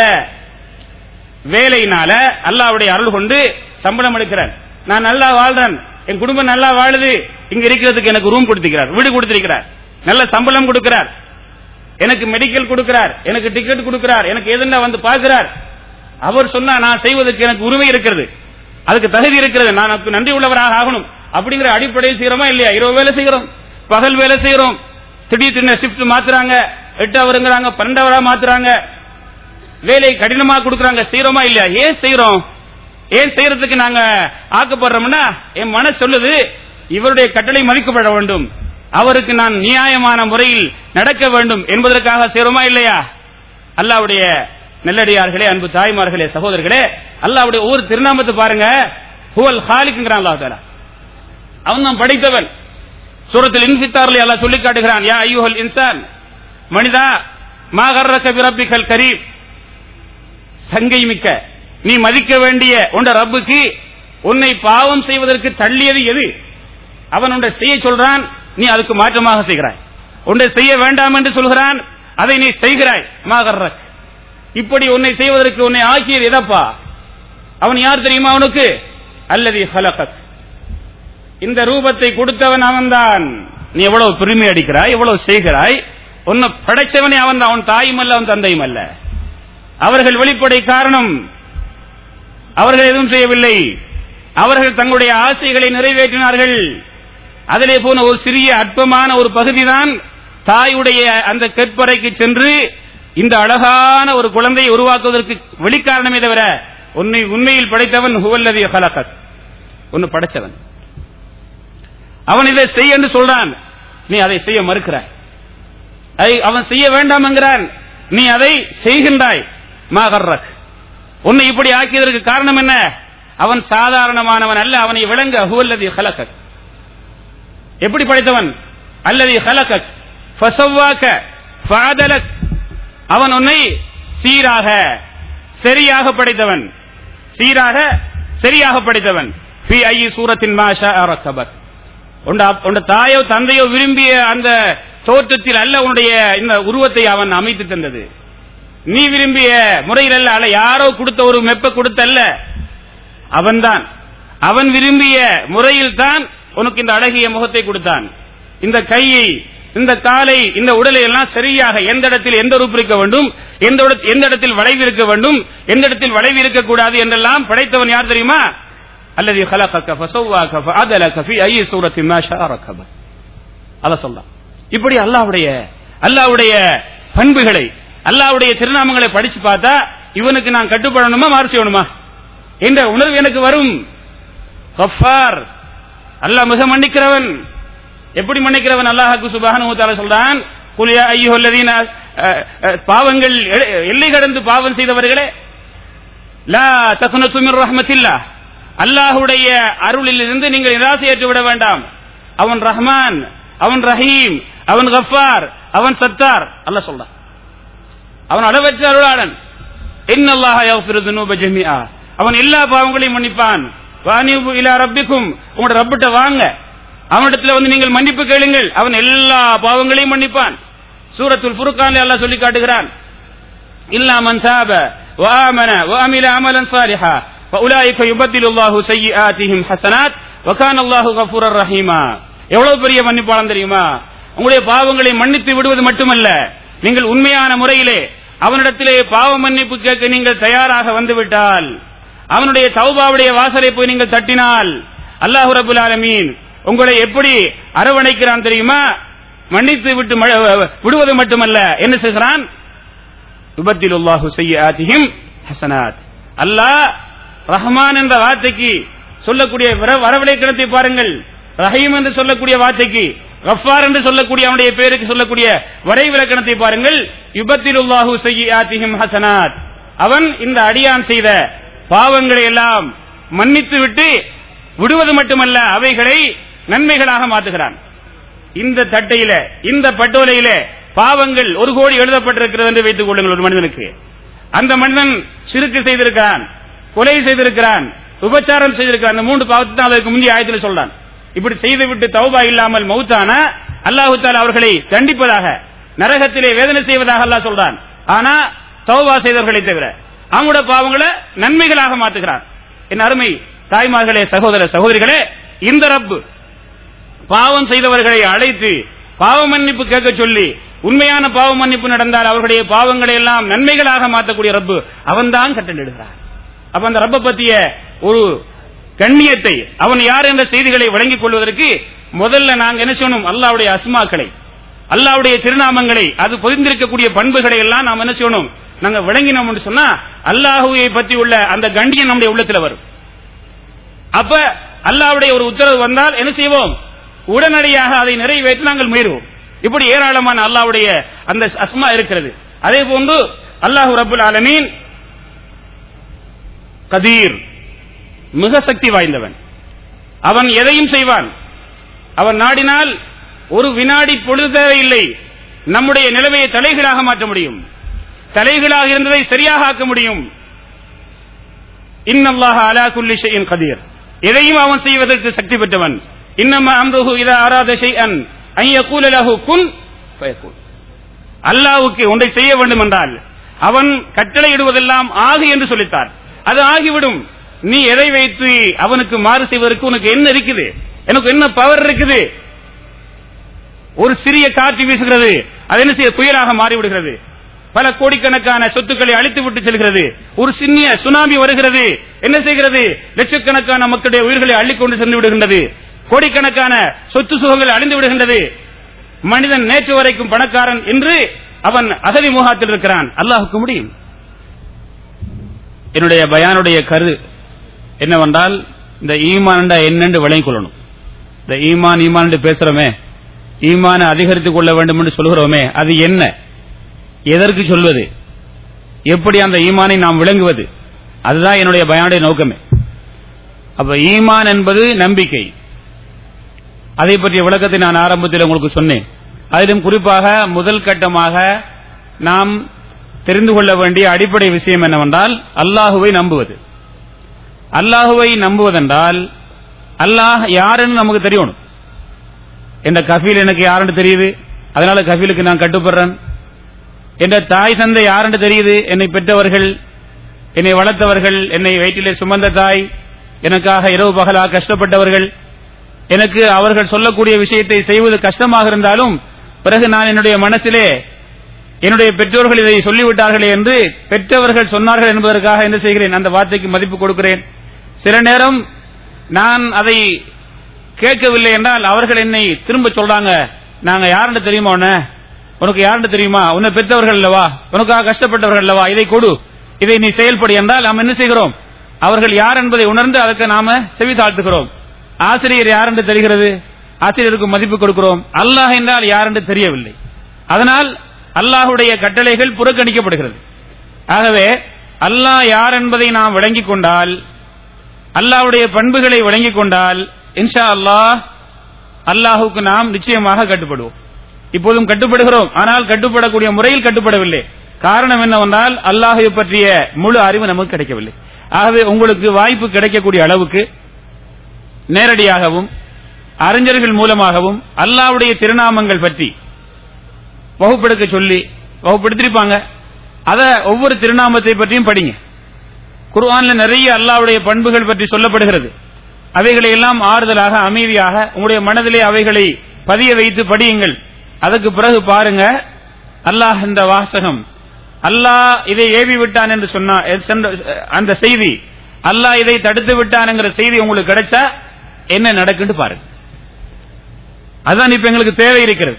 வேலையினால அல்லாவுடைய அருள் கொண்டு சம்பளம் எடுக்கிறார் நான் நல்லா வாழ்றேன் என் குடும்பம் நல்லா வாழுது இங்க இருக்கிறதுக்கு எனக்கு ரூம் கொடுத்திருக்கிறார் வீடு கொடுத்திருக்கிறார் நல்ல சம்பளம் கொடுக்கிறார் எனக்கு மெடிக்கல் கொடுக்கிறார் எனக்கு டிக்கெட் கொடுக்கிறார் எனக்கு எதுனா வந்து பார்க்கிறார் அவர் சொன்னா நான் செய்வதற்கு எனக்கு உரிமை இருக்கிறது அதுக்கு தகுதி இருக்கிறது நான் அதுக்கு நன்றி உள்ளவராக ஆகணும் அப்படிங்கிற அடிப்படையில் செய்யறோமா இல்லையா இரவு வேலை செய்கிறோம் பகல் வேலை செய்யறோம் திடீர் திடீர்னு ஷிப்ட் மாத்துறாங்க எட்டு அவருங்கிறாங்க பன்னெண்டு அவரா மாத்துறாங்க வேலை கடினமா கொடுக்கறாங்க செய்யறோமா இல்லையா ஏன் செய்யறோம் ஏன் செய்யறதுக்கு நாங்க ஆக்கப்படுறோம்னா என் மன சொல்லுது இவருடைய கட்டளை மதிக்கப்பட வேண்டும் அவருக்கு நான் நியாயமான முறையில் நடக்க வேண்டும் என்பதற்காக செய்யறோமா இல்லையா அல்லாவுடைய நெல்லடியார்களே அன்பு தாய்மார்களே சகோதரர்களே அல்லாவுடைய ஒவ்வொரு திருநாமத்தை பாருங்க ஹுவல் ஹாலிக்குங்கிறான் அல்லாஹ் தாலா அவன் தான் படைத்தவன் சூரத்தில் இன்பித்தாரில் அல்லாஹ் சொல்லி காட்டுகிறான் யா ஐயுஹல் இன்சான் மனிதா மாகர்ரக பிரப்பிக்கல் கரீப் சங்கை மிக்க நீ மதிக்க வேண்டிய உண்ட ரப்புக்கு உன்னை பாவம் செய்வதற்கு தள்ளியது எது அவன் உன்னை செய்ய சொல்றான் நீ அதுக்கு மாற்றமாக செய்கிறாய் உன்னை செய்ய வேண்டாம் என்று சொல்கிறான் அதை நீ செய்கிறாய் மாகர்ரக் இப்படி உன்னை செய்வதற்கு உன்னை ஆக்கியது எதப்பா அவன் யார் தெரியுமா அவனுக்கு அல்லது ஹலகத் இந்த ரூபத்தை கொடுத்தவன் அவன்தான் நீ எவ்வளவு பெருமை அடிக்கிறாய் எவ்வளவு செய்கிறாய் உன்னை படைச்சவனே அவன் அவன் தாயும் அல்ல அவன் தந்தையும் அல்ல அவர்கள் வெளிப்படை காரணம் அவர்கள் எதுவும் செய்யவில்லை அவர்கள் தங்களுடைய ஆசைகளை நிறைவேற்றினார்கள் அதிலே போன ஒரு சிறிய அற்பமான ஒரு பகுதிதான் தாயுடைய அந்த கற்பறைக்கு சென்று இந்த அழகான ஒரு குழந்தையை உருவாக்குவதற்கு வெளிக்காரணமே தவிர உன்னை உண்மையில் படைத்தவன் ஹுவல்லதி ஹலகத் ஒன்னு படைச்சவன் அவன் இதை செய்ய என்று சொல்றான் நீ அதை செய்ய மறுக்கிறாய் அதை அவன் செய்ய வேண்டாம் என்கிறான் நீ அதை செய்கின்றாய் மாகர்ரக் உன்னை இப்படி ஆக்கியதற்கு காரணம் என்ன அவன் சாதாரணமானவன் அல்ல அவனை விளங்க ஹுவல்லதி ஹலகத் எப்படி படைத்தவன் அல்லது ஹலகத் ஃபசவ்வாக்க ஃபாதலக் அவன் உன்னை சீராக சரியாக படைத்தவன் சீராக சரியாக படைத்தவன் ஃபி ஐ சூரத்தின் மாஷா அரக்கபத் உண்ட தாயோ தந்தையோ விரும்பிய அந்த தோற்றத்தில் அல்ல உன்னுடைய இந்த உருவத்தை அவன் அமைத்து தந்தது நீ விரும்பிய முறையில் அல்ல அல்ல யாரோ கொடுத்த ஒரு மெப்ப கொடுத்தல்ல அவன்தான் அவன் விரும்பிய முறையில் தான் உனக்கு இந்த அழகிய முகத்தை கொடுத்தான் இந்த கையை இந்த காலை இந்த உடலை எல்லாம் சரியாக எந்த இடத்தில் எந்த உறுப்பு இருக்க வேண்டும் எந்த இடத்- எந்த இடத்தில் வளைவு இருக்க வேண்டும் எந்த இடத்தில் வளைவு இருக்கக்கூடாது என்றெல்லாம் படைத்தவன் யார் தெரியுமா அல்லது خلقك فسواك فعدلك في اي سوره ما شاء ركبك அத சொல்றான் இப்படி அல்லாஹ்வுடைய அல்லாஹ்வுடைய பண்புகளை அல்லாஹ்வுடைய திருநாமங்களை படிச்சு பார்த்தா இவனுக்கு நான் கட்டுப்படணுமா மாறு செய்யணுமா என்ற உணர்வு எனக்கு வரும் கஃபார் அல்லாஹ் மிக மன்னிக்கிறவன் எப்படி மன்னிக்கிறவன் அல்லாஹ்க்கு சுப்ஹானஹு வ தஆலா சொல்றான் குல் யா அய்யுஹல்லதீன அஹ், அஹ், பாவங்கள் எ- எல்லை கடந்து பாவம் செய்தவர்களே லா தக்னது மின் ரஹ்மத்தில்லாஹ் அல்லாஹ்வுடைய அருளில் இருந்து நீங்கள் நிராசையற்று விட வேண்டாம் அவன் ரஹ்மான் அவன் ரஹீம் அவன் கஃபார் அவன் சத்தார் அல்லாஹ் சொல்றான் அவன் அளவற்ற அருளாளன் இன்னல்லாஹ யக்ஃபிரு துனூப ஜமீஆ அவன் எல்லா பாவங்களையும் மன்னிப்பான் வானிபு இலா ரப்பிக்கும் உங்களோட ரப்பிட்ட வாங்க அவனிடத்துல வந்து நீங்கள் மன்னிப்பு கேளுங்கள் அவன் எல்லா பாவங்களையும் மன்னிப்பான் சூரத்துல் ஃபுர்கான்ல அல்லாஹ் சொல்லி காட்டுகிறான் إلا من تاب وآمن وعمل عملا صالحا فأولئك يبدل الله سيئاتهم حسنات وكان الله غفورا رحيما எவ்வளவு பெரிய மன்னிப்பாளம் தெரியுமா உங்களுடைய பாவங்களை மன்னித்து விடுவது மட்டுமல்ல நீங்கள் உண்மையான முறையிலே அவனிடத்திலே பாவ மன்னிப்பு கேட்க நீங்கள் தயாராக வந்துவிட்டால் அவனுடைய தௌபாவுடைய வாசலை போய் நீங்கள் தட்டினால் அல்லாஹு ரபுல் ஆலமீன் உங்களை எப்படி அரவணைக்கிறான் தெரியுமா மன்னித்து விட்டு ம- விடுவது மட்டுமல்ல என்ன செய்கிறான் யுபத்திலுல்லாஹு செய்யாத்திஹிம் ஹசனாத் அல்லாஹ் ரஹ்மான் என்ற வார்த்தைக்கு சொல்லக்கூடிய வர- வரவிலக்கணத்தை பாருங்கள் ரஹீம் என்று சொல்லக்கூடிய வார்த்தைக்கு கஃபார் என்று சொல்லக்கூடிய அவனுடைய பேருக்கு சொல்லக்கூடிய வரைவிலக்கணத்தை பாருங்கள் யுபத்திலுல்லாஹு செய்யாத்திஹிம் ஹசனாத் அவன் இந்த அடியான் செய்த பாவங்களை எல்லாம் மன்னித்து விட்டு விடுவது மட்டுமல்ல அவைகளை நன்மைகளாக மாற்றுகிறான் இந்த தட்டையில இந்த பட்டோலையில பாவங்கள் ஒரு கோடி எழுதப்பட்டிருக்கிறது என்று வைத்துக் கொள்ளுங்கள் ஒரு மனிதனுக்கு அந்த மனிதன் சிறுக்கு செய்திருக்கிறான் கொலை செய்திருக்கிறான் விபச்சாரம் செய்திருக்கிறான் அந்த மூன்று பாவத்தை தான் அதற்கு முந்தைய ஆயத்தில் சொல்றான் இப்படி செய்துவிட்டு தௌபா இல்லாமல் மௌத்தான அல்லாஹு தாலா அவர்களை தண்டிப்பதாக நரகத்திலே வேதனை செய்வதாக அல்லாஹ் சொல்றான் ஆனா தௌபா செய்தவர்களை தவிர அவங்களோட பாவங்களை நன்மைகளாக மாற்றுகிறான் என் அருமை தாய்மார்களே சகோதர சகோதரிகளே இந்த ரப்பு பாவம் செய்தவர்களை அழைத்து பாவ மன்னிப்பு கேட்க சொல்லி உண்மையான பாவ மன்னிப்பு நடந்தால் அவர்களுடைய பாவங்களை எல்லாம் நன்மைகளாக மாற்றக்கூடிய ரப்பு அவன்தான் கட்டளிடுகிறான் அப்ப அந்த ரப்ப பத்திய ஒரு கண்ணியத்தை அவன் யார் என்ற செய்திகளை வழங்கிக் கொள்வதற்கு முதல்ல நாங்க என்ன செய்யணும் அல்லாவுடைய அஸ்மாக்களை அல்லாவுடைய திருநாமங்களை அது பொதிந்திருக்கக்கூடிய பண்புகளை எல்லாம் நாம் என்ன செய்யணும் நாங்க விளங்கினோம் என்று சொன்னா அல்லாஹுவை பற்றி உள்ள அந்த கண்டியம் நம்முடைய உள்ளத்துல வரும் அப்ப அல்லாவுடைய ஒரு உத்தரவு வந்தால் என்ன செய்வோம் உடனடியாக அதை நிறைவேற்றி நாங்கள் மீறுவோம் இப்படி ஏராளமான அல்லாவுடைய அந்த அஸ்மா இருக்கிறது அதே போன்று அல்லாஹு ரபுல் ஆலமீன் கதீர் மிக சக்தி வாய்ந்தவன் அவன் எதையும் செய்வான் அவன் நாடினால் ஒரு வினாடி பொழுது தேவையில்லை நம்முடைய நிலைமையை தலைகீழாக மாற்ற முடியும் தலைகீழாக இருந்ததை சரியாக ஆக்க முடியும் இன்னல்லாஹ அலா குல்லி ஷைஇன் கதீர் எதையும் அவன் செய்வதற்கு சக்தி பெற்றவன் இன்னமா அம்ருஹு இதா அராத ஷைஅன் அன் யகூல லஹு குன் ஃபயகுன் அல்லாஹ்வுக்கு ஒன்றை செய்ய வேண்டும் என்றால் அவன் கட்டளையிடுவதெல்லாம் ஆகு என்று சொல்லித்தார் அது ஆகிவிடும் நீ எதை வைத்து அவனுக்கு மாறு செய்வதற்கு உனக்கு என்ன இருக்குது எனக்கு என்ன பவர் இருக்குது ஒரு சிறிய காற்று வீசுகிறது அது என்ன செய்ய புயலாக மாறிவிடுகிறது பல கோடிக்கணக்கான சொத்துக்களை அழித்து விட்டு செல்கிறது ஒரு சின்னிய சுனாமி வருகிறது என்ன செய்கிறது லட்சக்கணக்கான மக்களுடைய உயிர்களை அள்ளிக்கொண்டு சென்று விடுகின்றது கோடிக்கணக்கான சொத்து சுகங்கள் அழிந்து விடுகின்றது மனிதன் நேற்று வரைக்கும் பணக்காரன் என்று அவன் அகதி முகாத்தில் இருக்கிறான் அல்லாஹுக்கு முடியும் என்னுடைய பயானுடைய கரு என்னவென்றால் இந்த ஈமான் என்னென்று விளங்கிக் கொள்ளணும் இந்த ஈமான் ஈமான் என்று பேசுறோமே ஈமானை அதிகரித்துக் கொள்ள வேண்டும் என்று சொல்கிறோமே அது என்ன எதற்கு சொல்வது எப்படி அந்த ஈமானை நாம் விளங்குவது அதுதான் என்னுடைய பயானுடைய நோக்கமே அப்ப ஈமான் என்பது நம்பிக்கை அதை பற்றிய விளக்கத்தை நான் ஆரம்பத்தில் உங்களுக்கு சொன்னேன் அதிலும் குறிப்பாக முதல் கட்டமாக நாம் தெரிந்து கொள்ள வேண்டிய அடிப்படை விஷயம் என்னவென்றால் அல்லாஹுவை நம்புவது அல்லாஹுவை நம்புவதென்றால் அல்லாஹ் யாருன்னு நமக்கு தெரியணும் என்ற கஃபீல் எனக்கு யாருன்னு தெரியுது அதனால கஃபீலுக்கு நான் கட்டுப்படுறேன் என்ற தாய் தந்தை யாருன்னு தெரியுது என்னை பெற்றவர்கள் என்னை வளர்த்தவர்கள் என்னை வயிற்றிலே சுமந்த தாய் எனக்காக இரவு பகலாக கஷ்டப்பட்டவர்கள் எனக்கு அவர்கள் சொல்லக்கூடிய விஷயத்தை செய்வது கஷ்டமாக இருந்தாலும் பிறகு நான் என்னுடைய மனசிலே என்னுடைய பெற்றோர்கள் இதை சொல்லிவிட்டார்களே என்று பெற்றவர்கள் சொன்னார்கள் என்பதற்காக என்ன செய்கிறேன் அந்த வார்த்தைக்கு மதிப்பு கொடுக்கிறேன் சில நேரம் நான் அதை கேட்கவில்லை என்றால் அவர்கள் என்னை திரும்ப சொல்றாங்க நாங்க யாருன்னு தெரியுமா உன்ன உனக்கு யாருன்னு தெரியுமா உன்னை பெற்றவர்கள் அல்லவா உனக்காக கஷ்டப்பட்டவர்கள் அல்லவா இதை கொடு இதை நீ செயல்படி என்றால் நாம் என்ன செய்கிறோம் அவர்கள் யார் என்பதை உணர்ந்து அதற்கு நாம செவி தாழ்த்துகிறோம் ஆசிரியர் யார் என்று தெரிகிறது ஆசிரியருக்கு மதிப்பு கொடுக்கிறோம் அல்லாஹ் என்றால் யார் என்று தெரியவில்லை அதனால் அல்லாஹுடைய கட்டளைகள் புறக்கணிக்கப்படுகிறது ஆகவே அல்லாஹ் யார் என்பதை நாம் விளங்கிக் கொண்டால் அல்லாஹ்வுடைய பண்புகளை விளங்கிக் கொண்டால் இன்ஷா அல்லாஹ் அல்லாஹுக்கு நாம் நிச்சயமாக கட்டுப்படுவோம் இப்போதும் கட்டுப்படுகிறோம் ஆனால் கட்டுப்படக்கூடிய முறையில் கட்டுப்படவில்லை காரணம் என்னவென்றால் அல்லாஹை பற்றிய முழு அறிவு நமக்கு கிடைக்கவில்லை ஆகவே உங்களுக்கு வாய்ப்பு கிடைக்கக்கூடிய அளவுக்கு நேரடியாகவும் அறிஞர்கள் மூலமாகவும் அல்லாஹ்வுடைய திருநாமங்கள் பற்றி வகுப்பெடுக்க சொல்லி வகுப்படுத்திருப்பாங்க அத ஒவ்வொரு திருநாமத்தை பற்றியும் படிங்க குர்ஆன்ல நிறைய அல்லாஹ்வுடைய பண்புகள் பற்றி சொல்லப்படுகிறது அவைகளை எல்லாம் ஆறுதலாக அமைதியாக உங்களுடைய மனதிலே அவைகளை பதிய வைத்து படியுங்கள் அதுக்கு பிறகு பாருங்க அல்லாஹ் இந்த வாசகம் அல்லாஹ் இதை ஏவி விட்டான் என்று சொன்னா சென்ற- அந்த செய்தி அல்லாஹ் இதை தடுத்து விட்டான்ங்கிற செய்தி உங்களுக்கு கிடைச்சா என்ன நடக்குன்னு பாருங்க அதான் இப்ப எங்களுக்கு தேவை இருக்கிறது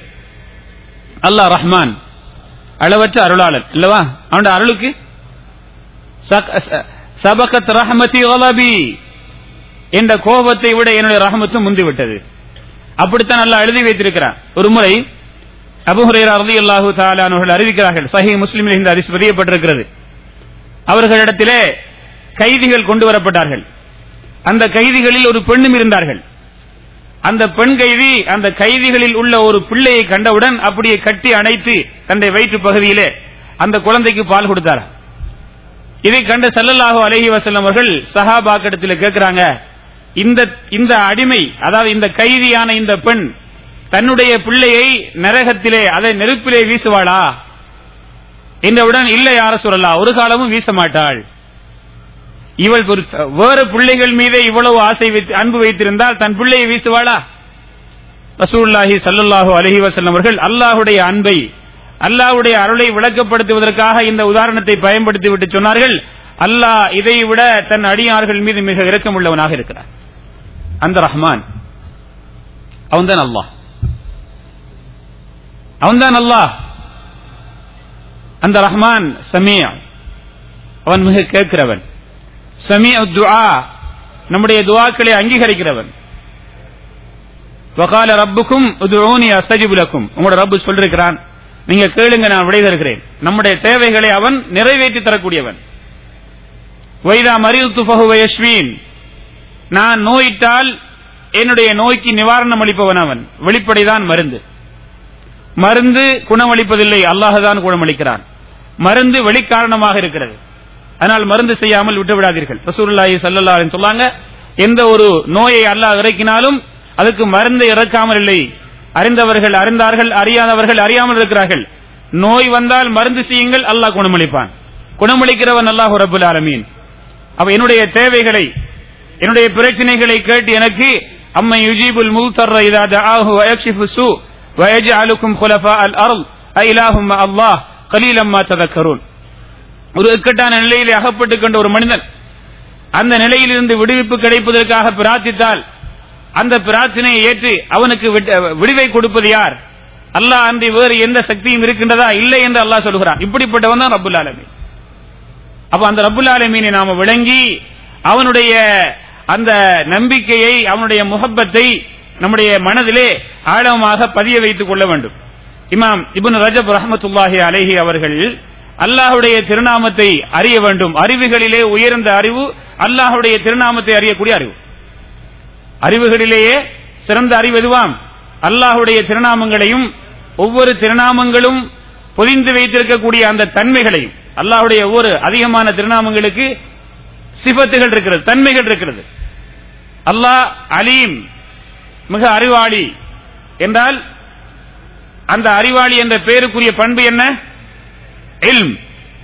அல்லாஹ் ரஹ்மான் அளவற்ற அருளாளன் இல்லவா அவனுடைய அருளுக்கு சக்- ச- சபகத் ரஹமதி கலபி என்ற கோபத்தை விட என்னுடைய ரஹமத்து முந்திவிட்டது அப்படித்தான் அல்லாஹ் எழுதி வைத்திருக்கிறார் ஒரு முறை அபு ஹுரைரா ரலியல்லாஹு தஆலா அவர்கள் அறிவிக்கிறார்கள் சஹீஹ் முஸ்லிமில் இந்த ஹதீஸ் பதியப்பட்டிருக்கிறது அவர்களிடத்திலே கைதிகள் கொண்டு வரப்பட்டார்கள் அந்த கைதிகளில் ஒரு பெண்ணும் இருந்தார்கள் அந்த பெண் கைதி அந்த கைதிகளில் உள்ள ஒரு பிள்ளையை கண்டவுடன் அப்படியே கட்டி அணைத்து தன்னுடைய வயிற்று பகுதியிலே அந்த குழந்தைக்கு பால் கொடுத்தார் இதை கண்ட ஸல்லல்லாஹு அலைஹி வஸல்லம் அவர்கள் சஹாபாக்கிடத்தில் கேட்கிறாங்க இந்த இந்த அடிமை அதாவது இந்த கைதியான இந்த பெண் தன்னுடைய பிள்ளையை நரகத்திலே அதை நெருப்பிலே வீசுவாளா என்றவுடன் இல்லை யார சொல்லலாம் ஒரு காலமும் வீச மாட்டாள் இவள் ஒரு வேறு பிள்ளைகள் மீதே இவ்வளவு ஆசை வைத்து அன்பு வைத்திருந்தால் தன் பிள்ளையை வீசுவாளா ரசூலுல்லாஹி ஸல்லல்லாஹு அலைஹி வஸல்லம் அவர்கள் அல்லாஹ்வுடைய அன்பை அல்லாஹ்வுடைய அருளை விளக்கப்படுத்துவதற்காக இந்த உதாரணத்தை பயன்படுத்தி விட்டு சொன்னார்கள் அல்லாஹ் இதை விட தன் அடியார்கள் மீது மிக இரக்கமுள்ளவனாக இருக்கிறார் அந்த ரஹ்மான் அவன்தான் அல்லாஹ் அவன்தான் அல்லாஹ் அந்த ரஹ்மான் சமீஅ அவன் மிக கேட்கிறவன் சமீஅ துஆ நம்முடைய துஆக்களை அங்கீகரிக்கிறவன் வகால ரப்புக்கும் உதுஊனி அஸ்தஜிபு லக்கும் உங்களோட ரப்பு சொல்லிருக்கிறான் நீங்க கேளுங்க நான் விடை தருகிறேன் நம்முடைய தேவைகளை அவன் நிறைவேற்றி தரக்கூடியவன் வைதா மரியுத்து ஃபஹுவ யஷ்வீன் நான் நோயிட்டால் என்னுடைய நோய்க்கு நிவாரணம் அளிப்பவன் அவன் வெளிப்படைதான் மருந்து மருந்து குணமளிப்பதில்லை அல்லாஹுதான் குணமளிக்கிறான் மருந்து வெளிக்காரணமாக இருக்கிறது அதனால் மருந்து செய்யாமல் விட்டு விடாதீர்கள் ரசூலுல்லாஹி ஸல்லல்லாஹு அலைஹி சொல்லாங்க எந்த ஒரு நோயை அல்லாஹ் இறக்கினாலும் அதுக்கு மருந்து இறக்காமல் இல்லை அறிந்தவர்கள் அறிந்தார்கள் அறியாதவர்கள் அறியாமல் இருக்கிறார்கள் நோய் வந்தால் மருந்து செய்யுங்கள் அல்லாஹ் குணமளிப்பான் குணமளிக்கிறவன் அல்லாஹ் ரபுல் ஆலமீன் அப்ப என்னுடைய தேவைகளை என்னுடைய பிரச்சனைகளை கேட்டு எனக்கு அம்மை யுஜீபுல் முல்தர்ர இதா தஆஹு வயக்ஷிஃபு சூ வயஜ்அலுக்கும் குலஃபா அல் அர்ல் அஇலாஹும் அல்லாஹ் கலீலம் மா ததக்கரூன் ஒரு இக்கட்டான நிலையிலே அகப்பட்டுக் கொண்ட ஒரு மனிதன் அந்த நிலையிலிருந்து விடுவிப்பு கிடைப்பதற்காக பிரார்த்தித்தால் அந்த பிரார்த்தனையை ஏற்று அவனுக்கு விட்- விடுவை கொடுப்பது யார் அல்லாஹ் அன்றி வேறு எந்த சக்தியும் இருக்கின்றதா இல்லை என்று அல்லாஹ் சொல்கிறான் இப்படிப்பட்டவன் தான் ரப்புல் ஆலமீன் அப்ப அந்த ரப்புல் ஆலமீனை நாம விளங்கி அவனுடைய அந்த நம்பிக்கையை அவனுடைய முகப்பத்தை நம்முடைய மனதிலே ஆழமாக பதிய வைத்துக் கொள்ள வேண்டும் இமாம் இப்னு ரஜப் ரஹமத்துல்லாஹி அலைஹி அவர்கள் அல்லாஹ்வுடைய திருநாமத்தை அறிய வேண்டும் அறிவுகளிலே உயர்ந்த அறிவு அல்லாஹ்வுடைய திருநாமத்தை அறியக்கூடிய அறிவு அறிவுகளிலேயே சிறந்த அறிவு எதுவாம் அல்லாஹ்வுடைய திருநாமங்களையும் ஒவ்வொரு திருநாமங்களும் பொதிந்து வைத்திருக்கக்கூடிய அந்த தன்மைகளையும் அல்லாஹ்வுடைய ஒவ்வொரு அதிகமான திருநாமங்களுக்கு சிபத்துகள் இருக்கிறது தன்மைகள் இருக்கிறது அல்லாஹ் அலீம் மிக அறிவாளி என்றால் அந்த அறிவாளி என்ற பெயருக்குரிய பண்பு என்ன இல்ம்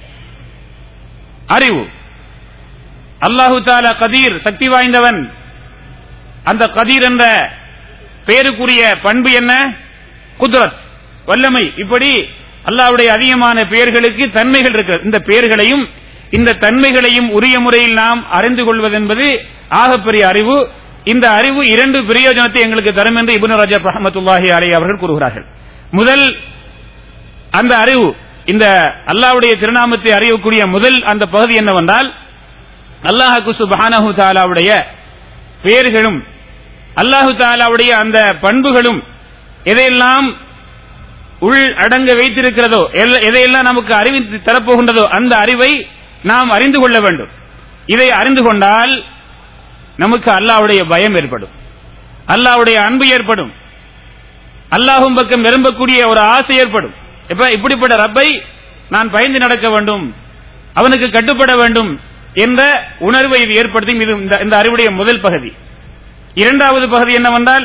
அறிவு அல்லாஹு தாலா கதீர் சக்தி வாய்ந்தவன் அந்த கதீர் என்ற பெயருக்குரிய பண்பு என்ன குத்ரத் வல்லமை இப்படி அல்லாஹ்வுடைய அதிகமான பெயர்களுக்கு தன்மைகள் இருக்கிறது இந்த பெயர்களையும் இந்த தன்மைகளையும் உரிய முறையில் நாம் அறிந்து கொள்வதென்பது ஆகப்பெரிய அறிவு இந்த அறிவு இரண்டு பிரயோஜனத்தை எங்களுக்கு தரும் என்று இபுன் ரஜப் ரஹமத்துல்லாஹி அலை அவர்கள் கூறுகிறார்கள் முதல் அந்த அறிவு இந்த அல்லாஹ்வுடைய திருநாமத்தை அறியக்கூடிய முதல் அந்த பகுதி என்னவென்றால் அல்லாஹு சுப்ஹானஹு தாலாவுடைய பெயர்களும் அல்லாஹு தாலாவுடைய அந்த பண்புகளும் எதையெல்லாம் உள் அடங்க வைத்திருக்கிறதோ எல்ல- எதையெல்லாம் நமக்கு அறிவித்து தரப்போகின்றதோ அந்த அறிவை நாம் அறிந்து கொள்ள வேண்டும் இதை அறிந்து கொண்டால் நமக்கு அல்லாஹ்வுடைய பயம் ஏற்படும் அல்லாஹ்வுடைய அன்பு ஏற்படும் அல்லாஹும் பக்கம் விரும்பக்கூடிய ஒரு ஆசை ஏற்படும் இப்ப இப்படிப்பட்ட ரப்பை நான் பயந்து நடக்க வேண்டும் அவனுக்கு கட்டுப்பட வேண்டும் என்ற உணர்வை இது ஏற்படுத்தும் இது இந்த- இந்த அறிவுடைய முதல் பகுதி இரண்டாவது பகுதி என்னவென்றால்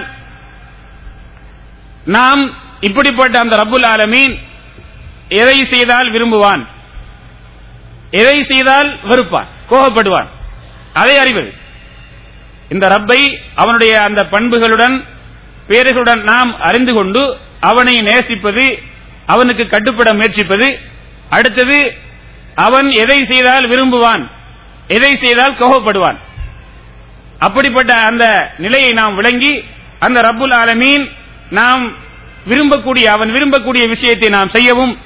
நாம் இப்படிப்பட்ட அந்த ரப்புல் ஆலமீன் எதை செய்தால் விரும்புவான் எதை செய்தால் வெறுப்பான் கோபப்படுவான் அதை அறிவது இந்த ரப்பை அவனுடைய அந்த பண்புகளுடன் பேர்களுடன் நாம் அறிந்து கொண்டு அவனை நேசிப்பது அவனுக்கு கட்டுப்பட முயற்சிப்பது அடுத்தது அவன் எதை செய்தால் விரும்புவான் எதை செய்தால் கோபப்படுவான் அப்படிப்பட்ட அந்த நிலையை நாம் விளங்கி அந்த ரப்புல் ஆலமீன் நாம் விரும்பக்கூடிய அவன் விரும்பக்கூடிய விஷயத்தை நாம் செய்யவும்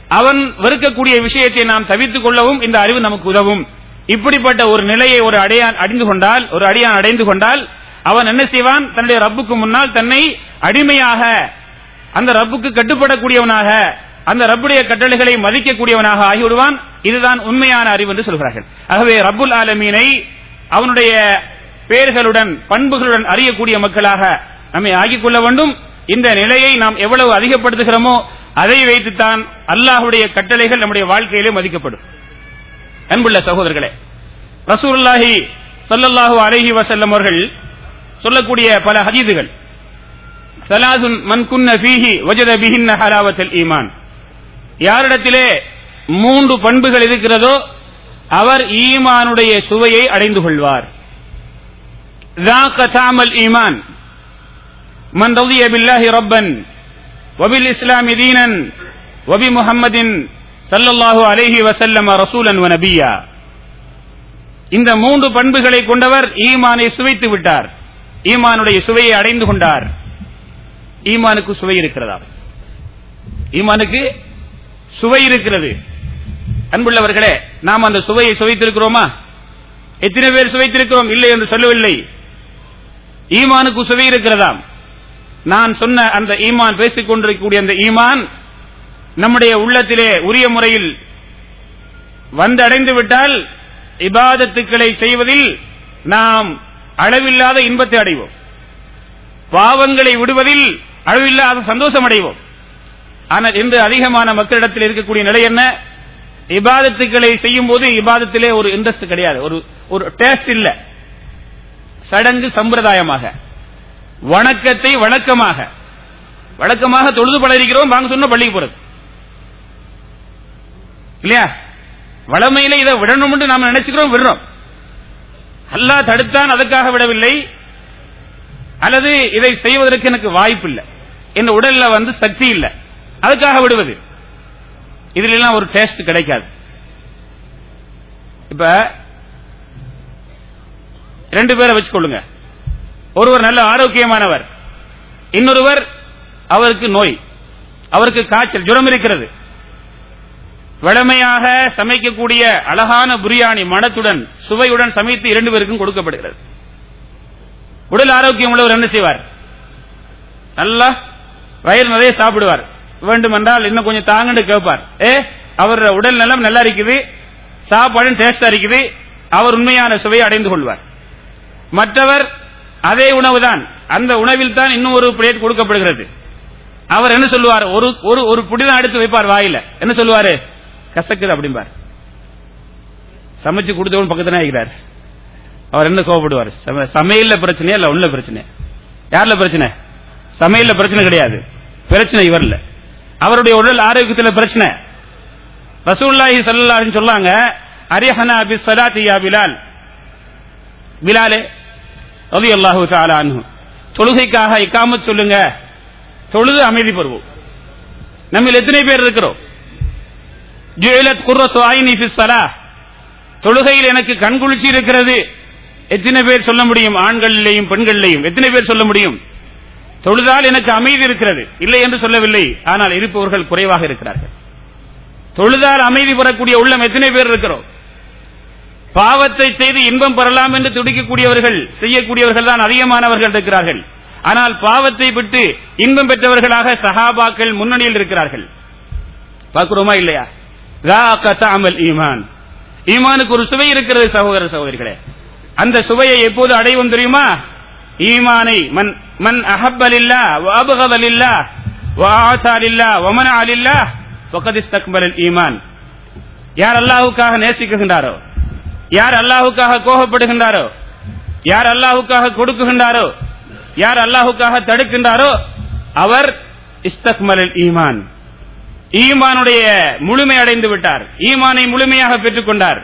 அவன் வெறுக்கக்கூடிய விஷயத்தை நாம் தவித்துக் கொள்ளவும் இந்த அறிவு நமக்கு உதவும் இப்படிப்பட்ட ஒரு நிலையை ஒரு அடையான் அடைந்து கொண்டால் ஒரு அடியான் அடைந்து கொண்டால் அவன் என்ன செய்வான் தன்னுடைய ரப்புக்கு முன்னால் தன்னை அடிமையாக அந்த ரப்புக்கு கட்டுப்படக்கூடியவனாக அந்த ரப்புடைய கட்டளைகளை மதிக்கக்கூடியவனாக ஆகிவிடுவான் இதுதான் உண்மையான அறிவு என்று சொல்கிறார்கள் ஆகவே ரப்புல் ஆலமீனை அவனுடைய பெயர்களுடன் பண்புகளுடன் அறியக்கூடிய மக்களாக நம்மை ஆக்கிக் கொள்ள வேண்டும் இந்த நிலையை நாம் எவ்வளவு அதிகப்படுத்துகிறோமோ அதை வைத்துத்தான் அல்லாஹுடைய கட்டளைகள் நம்முடைய வாழ்க்கையிலே மதிக்கப்படும் அன்புள்ள சகோதரர்களே ரசூலுல்லாஹி ஸல்லல்லாஹு அலைஹி வஸல்லம் அவர்கள் சொல்லக்கூடிய பல ஹதீதுகள் சலாதுன் மன் குன்ன ஃபீஹி வஜத பிஹின்ன ஹலாவத்தல் ஈமான் யாரிடத்திலே மூன்று பண்புகள் இருக்கிறதோ அவர் ஈமானுடைய சுவையை அடைந்து கொள்வார் ذاق طعم الإيمان من رضي بالله ربا وبالإسلام دينا وبمحمد صلى الله عليه وسلم رسولا ونبيا இந்த மூன்று பண்புகளை கொண்டவர் ஈமானை சுவைத்து விட்டார் ஈமானுடைய சுவையை அடைந்து கொண்டார் ஈமானுக்கு சுவை இருக்கிறதா ஈமானுக்கு சுவை இருக்கிறது அன்புள்ளவர்களே நாம் அந்த சுவையை சுவைத்திருக்கிறோமா எத்தனை பேர் சுவைத்திருக்கிறோம் இல்லை என்று சொல்லவில்லை ஈமானுக்கு சுவை இருக்கிறதாம் நான் சொன்ன அந்த ஈமான் பேசிக் கொண்டிருக்கக்கூடிய அந்த ஈமான் நம்முடைய உள்ளத்திலே உரிய முறையில் வந்தடைந்து விட்டால் இபாதத்துக்களை செய்வதில் நாம் அளவில்லாத இன்பத்தை அடைவோம் பாவங்களை விடுவதில் அளவில்லாத சந்தோஷம் அடைவோம் ஆனால் இன்று அதிகமான மக்களிடத்தில் இருக்கக்கூடிய நிலை என்ன இபாதத்துக்களை செய்யும் போது இபாதத்திலே ஒரு இன்ட்ரெஸ்ட் கிடையாது ஒரு ஒரு டேஸ்ட் இல்ல சடங்கு சம்பிரதாயமாக வணக்கத்தை வணக்கமாக வழக்கமாக தொழுது பழகிறோம் வாங்க சொன்ன பள்ளிக்கு போறது இல்லையா வளமையில இதை விடணும் என்று நாம் நினைச்சுக்கிறோம் விடுறோம் அல்லாஹ் தடுத்தான் அதுக்காக விடவில்லை அல்லது இதை செய்வதற்கு எனக்கு வாய்ப்பு இல்லை என் உடல்ல வந்து சக்தி இல்லை அதுக்காக விடுவது இதுல எல்லாம் ஒரு டேஸ்ட் கிடைக்காது இப்ப ரெண்டு பேரை வச்சுக்கொள்ளுங்க ஒருவர் நல்ல ஆரோக்கியமானவர் இன்னொருவர் அவருக்கு நோய் அவருக்கு காய்ச்சல் ஜுரம் இருக்கிறது வளமையாக சமைக்கக்கூடிய அழகான பிரியாணி மனத்துடன் சுவையுடன் சமைத்து இரண்டு பேருக்கும் கொடுக்கப்படுகிறது உடல் ஆரோக்கியம் உள்ளவர் என்ன செய்வார் நல்லா வயிறு நிறைய சாப்பிடுவார் வேண்டுமென்றால் இன்னும் கொஞ்சம் தாங்கன்னு கேட்பார் ஏ அவர் உடல் நலம் நல்லா இருக்குது சாப்பாடும் டேஸ்டா இருக்குது அவர் உண்மையான சுவையை அடைந்து கொள்வார் மற்றவர் அதே உணவு தான் அந்த உணவில் தான் இன்னும் ஒரு பிளேட் கொடுக்கப்படுகிறது அவர் என்ன சொல்லுவார் ஒரு ஒரு ஒரு புடிதான் எடுத்து வைப்பார் வாயில என்ன சொல்லுவாரு கசக்குது அப்படிம்பார் சமைச்சு கொடுத்தவன் பக்கத்துல இருக்கிறார் அவர் என்ன கோவப்படுவார் சம- சமையல்ல பிரச்சனையா இல்ல உள்ள பிரச்சனை யார்ல பிரச்சனை சமையல்ல பிரச்சனை கிடையாது பிரச்சனை இவர்ல அவருடைய உடல் ஆரோக்கியத்துல பிரச்சனை ரசூலுல்லாஹி ஸல்லல்லாஹு அலைஹி சொல்லாங்க அரிஹனா பி ஸலாத்தி யா பிலால் பிலாலே ரலியல்லாஹு தஆலா அன்ஹு தொழுகைக்காக இக்காமத் சொல்லுங்க தொழுது அமைதி பெறுவோம் நம்ம எத்தனை பேர் இருக்கிறோம் ஜுஇலத் குர்ரத்து ஐனி ஃபி ஸலாஹ் தொழுகையில் எனக்கு கண்குளிர்ச்சி இருக்கிறது எத்தனை பேர் சொல்ல முடியும் ஆண்களிலேயும் பெண்களிலேயும் எத்தனை பேர் சொல்ல முடியும் தொழுதால் எனக்கு அமைதி இருக்கிறது இல்லை என்று சொல்லவில்லை ஆனால் இருப்பவர்கள் குறைவாக இருக்கிறார்கள் தொழுதால் அமைதி பெறக்கூடிய உள்ளம் எத்தனை பேர் இருக்கிறோம் பாவத்தை செய்து இன்பம் பெறலாம் என்று துடிக்கக்கூடியவர்கள் செய்யக்கூடியவர்கள் தான் அதிகமானவர்கள் இருக்கிறார்கள் ஆனால் பாவத்தை விட்டு இன்பம் பெற்றவர்களாக சஹாபாக்கள் முன்னணியில் இருக்கிறார்கள் பார்க்கிறோமா இல்லையா ذاق طعم الإيمان. ஈமானுக்கு ஒரு சுவை இருக்கிறது சகோதர சகோதரிகளே அந்த சுவையை எப்போது அடைவோம் தெரியுமா ஈமானை மன் மன் அஹப்பலில்லா வஅபகதலில்லா வஆதாலில்லா வமனஅலில்லா ஃபகத் இஸ்தக்பலல் ஈமான் யார் அல்லாஹ்வுக்காக நேசிக்குகின்றாரோ யார் அல்லாஹ்வுக்காக கோபப்படுகின்றாரோ யார் அல்லாஹ்வுக்காக கொடுக்குகின்றாரோ யார் அல்லாஹ்வுக்காக தடுக்கின்றாரோ அவர் இஸ்தக்மலல் ஈமான் ஈமானுடைய முழுமை அடைந்து விட்டார் ஈமானை முழுமையாக பெற்றுக் கொண்டார்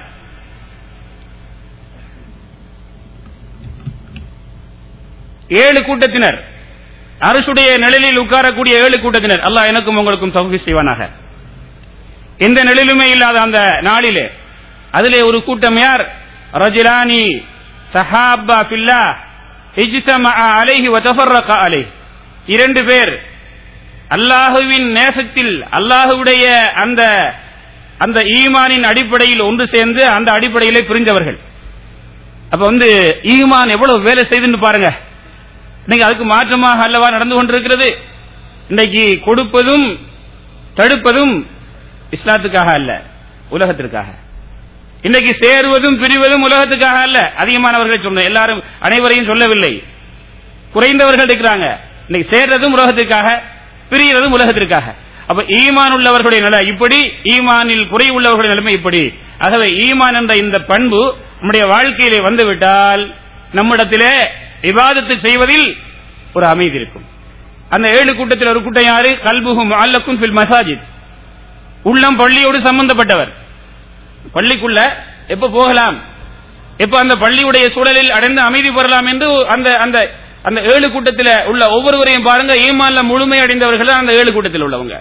ஏழு கூட்டத்தினர் அரசுடைய நிழலில் உட்காரக்கூடிய ஏழு கூட்டத்தினர் அல்லாஹ் எனக்கும் உங்களுக்கும் தகுதி செய்வானாக எந்த நிழலுமே இல்லாத அந்த நாளிலே அதிலே ஒரு கூட்டம் யார் ரஜிலானி சஹாபா பில்லா இஜ்தமா அலைஹி வதஃபர்ரக அலைஹி இரண்டு பேர் அல்லாஹுவின் நேசத்தில் அல்லாஹுடைய அந்த அந்த ஈமானின் அடிப்படையில் ஒன்று சேர்ந்து அந்த அடிப்படையிலே பிரிஞ்சவர்கள் அப்ப வந்து ஈமான் எவ்வளவு வேலை செய்துன்னு பாருங்க இன்னைக்கு அதுக்கு மாற்றமாக அல்லவா நடந்து கொண்டிருக்கிறது இன்னைக்கு கொடுப்பதும் தடுப்பதும் இஸ்லாத்துக்காக அல்ல உலகத்திற்காக இன்னைக்கு சேருவதும் பிரிவதும் உலகத்துக்காக அல்ல அதிகமானவர்கள் சொன்ன எல்லாரும் அனைவரையும் சொல்லவில்லை குறைந்தவர்கள் இருக்கிறாங்க இன்னைக்கு சேர்றதும் உலகத்திற்காக பிரியறதும் உலகத்திற்காக அப்ப ஈமான் உள்ளவர்களுடைய நிலை இப்படி ஈமானில் குறை உள்ளவர்களுடைய நிலைமை இப்படி ஆகவே ஈமான் என்ற இந்த பண்பு நம்முடைய வாழ்க்கையிலே வந்துவிட்டால் நம்மிடத்திலே விவாதத்தை செய்வதில் ஒரு அமைதி இருக்கும் அந்த ஏழு கூட்டத்தில் ஒரு கூட்டம் யாரு கல்புகும் அல்லக்கும் பில் மசாஜித் உள்ளம் பள்ளியோடு சம்பந்தப்பட்டவர் பள்ளிக்குள்ள எப்ப போகலாம் எப்ப அந்த பள்ளியுடைய சூழலில் அடைந்து அமைதி பெறலாம் என்று அந்த அந்த அந்த ஏழு கூட்டத்தில் உள்ள ஒவ்வொருவரையும் பாருங்க ஈமான்ல முழுமை அடைந்தவர்கள் தான் அந்த ஏழு கூட்டத்தில் உள்ளவங்க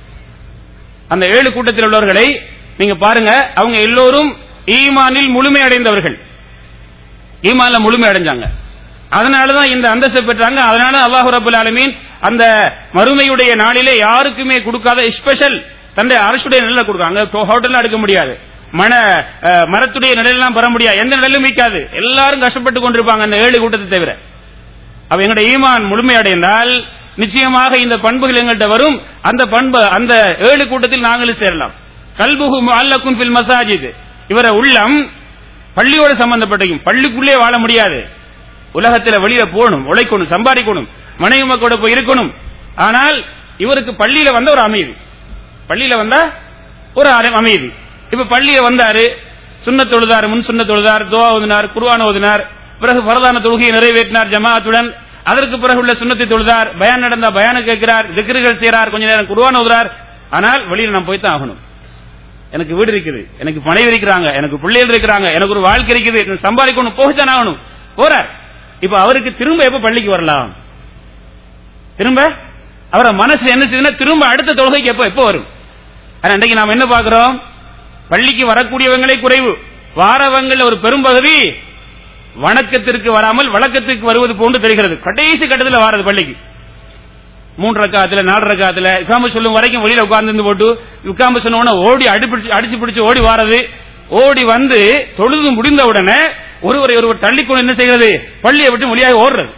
அந்த ஏழு கூட்டத்தில் உள்ளவர்களை நீங்க பாருங்க அவங்க எல்லோரும் ஈமானில் முழுமை அடைந்தவர்கள் ஈமான்ல முழுமை அடைஞ்சாங்க அதனாலதான் இந்த அந்தஸ்தை பெற்றாங்க அதனால அல்லாஹு ரபுல் ஆலமீன் அந்த மறுமையுடைய நாளிலே யாருக்குமே கொடுக்காத ஸ்பெஷல் தன்னுடைய அரசுடைய நிலையில கொடுக்காங்க ஹோட்டல்ல எடுக்க முடியாது மன அஹ், மரத்துடைய நிலையெல்லாம் பெற முடியாது எந்த நிலையிலும் வைக்காது எல்லாரும் கஷ்டப்பட்டு கொண்டிருப்பாங்க அந்த ஏழு கூட்டத்தை தவிர அவ எங்களுடைய ஈமான் முழுமையடைந்தால் நிச்சயமாக இந்த பண்புகள் எங்கள்கிட்ட வரும் அந்த பண்பு அந்த ஏழு கூட்டத்தில் நாங்களும் சேரலாம் கல்புகு அல்லக்கும் பில் மசாஜித் இவர உள்ளம் பள்ளியோடு சம்பந்தப்பட்டையும் பள்ளிக்குள்ளே வாழ முடியாது உலகத்தில் வெளியில போகணும் உழைக்கணும் சம்பாதிக்கணும் மனைவி மக்களோட போய் இருக்கணும் ஆனால் இவருக்கு பள்ளியில வந்த ஒரு அமைதி பள்ளியில வந்தா ஒரு அரை- அமைதி இப்ப பள்ளியில வந்தாரு சுண்ண தொழுதார் முன் சுண்ண தொழுதார் துவா ஓதினார் குர்ஆன் ஓதினார் பிறகு பரதான தொழுகையை நிறைவேற்றினார் ஜமாத்துடன் அதற்கு பிறகு உள்ள சுண்ணத்தை தொழுதார் பயான் நடந்தா பயான கேட்கிறார் திக்ருகள் செய்றார் கொஞ்ச நேரம் குர்ஆன் ஓதுறார் ஆனால் வெளியில நான் போய் தான் ஆகணும் எனக்கு வீடு இருக்குது எனக்கு மனைவி இருக்கிறாங்க எனக்கு பிள்ளைகள் இருக்கிறாங்க எனக்கு ஒரு வாழ்க்கை இருக்குது எனக்கு சம்பாதிக்கணும் போகத்தான் ஆகணும் போறார் இப்ப அவருக்கு திரும்ப எப்ப பள்ளிக்கு வரலாம் திரும்ப அவர மனசு என்ன செய்யுதுன்னா திரும்ப அடுத்த தொழுகைக்கு எப்ப எப்ப வரும் ஆனா இன்றைக்கு நாம் என்ன பார்க்கிறோம் பள்ளிக்கு வரக்கூடியவங்களே குறைவு வாரவங்கள் ஒரு பெரும்பகுதி வணக்கத்திற்கு வராமல் வழக்கத்துக்கு வருவது போன்று தெரிகிறது கடைசி கட்டத்தில் வாரது பள்ளிக்கு மூன்று ரக்காத்துல நாலு ரக்காத்துல இக்காம சொல்லும் வரைக்கும் வெளியில உட்கார்ந்து போட்டு இக்காம சொன்ன உடனே ஓடி அடிப்பிடிச்சு அடிச்சு பிடிச்சு ஓடி வாரது ஓடி வந்து தொழுது முடிந்த உடனே ஒருவரை ஒருவர் தள்ளிக்கொண்டு என்ன செய்கிறது பள்ளியை விட்டு வெளியாக ஓடுறது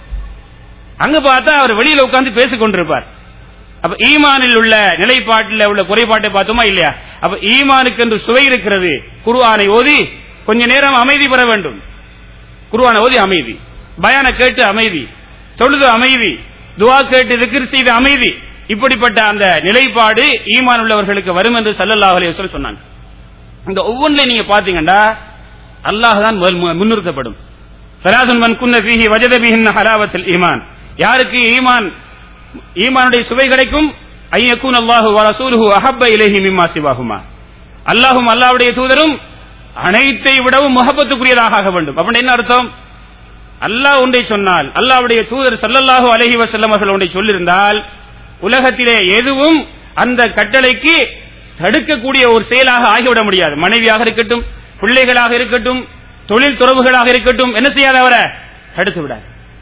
அங்க பார்த்தா அவர் வெளியில உட்கார்ந்து பேசிக் கொண்டிருப்பார் அப்ப ஈமானில் உள்ள நிலைப்பாட்டில் உள்ள குறைபாட்டை பார்த்தோமா இல்லையா அப்ப ஈமானுக்கு என்று சுவை இருக்கிறது குருவானை ஓதி கொஞ்ச நேரம் அமைதி பெற வேண்டும் குருவானை ஓதி அமைதி பயான கேட்டு அமைதி தொழுது அமைதி துவா கேட்டு திக்ர் செய்த அமைதி இப்படிப்பட்ட அந்த நிலைப்பாடு ஈமான் உள்ளவர்களுக்கு வரும் என்று சல்லல்லாஹு அலைஹி வஸல்லம் சொன்னாங்க இந்த ஒவ்வொன்றிலையும் நீங்க பாத்தீங்கன்னா அல்லாஹ் தான் முதல் மு- முன்னிறுத்தப்படும் சலாசுன் மன் குன்ன ஃபீஹி வஜத பிஹின் ஹலாவத்தில் ஈமான் யாருக்கு ஈமான் ஈமானுடைய சுவை கிடைக்கும் ஐயக்கூன் அல்லாஹு வ ரசூலுஹு அஹப்ப இலைஹி மிம்மா சிவாகுமா அல்லாஹும் அல்லாஹ்வுடைய தூதரும் அனைத்தை விடவும் முகப்பத்துக்குரியதாக ஆக வேண்டும் அப்படின்னு என்ன அர்த்தம் அல்லாஹ் ஒன்றை சொன்னால் அல்லாஹ்வுடைய தூதர் ஸல்லல்லாஹு அலைஹி வஸல்லம் அவர்கள் ஒன்றை சொல்லியிருந்தால் உலகத்திலே எதுவும் அந்த கட்டளைக்கு தடுக்கக்கூடிய ஒரு செயலாக ஆகிவிட முடியாது மனைவியாக இருக்கட்டும் பிள்ளைகளாக இருக்கட்டும் தொழில் துறவுகளாக இருக்கட்டும் என்ன செய்யாத அவரை தடுத்து விடாது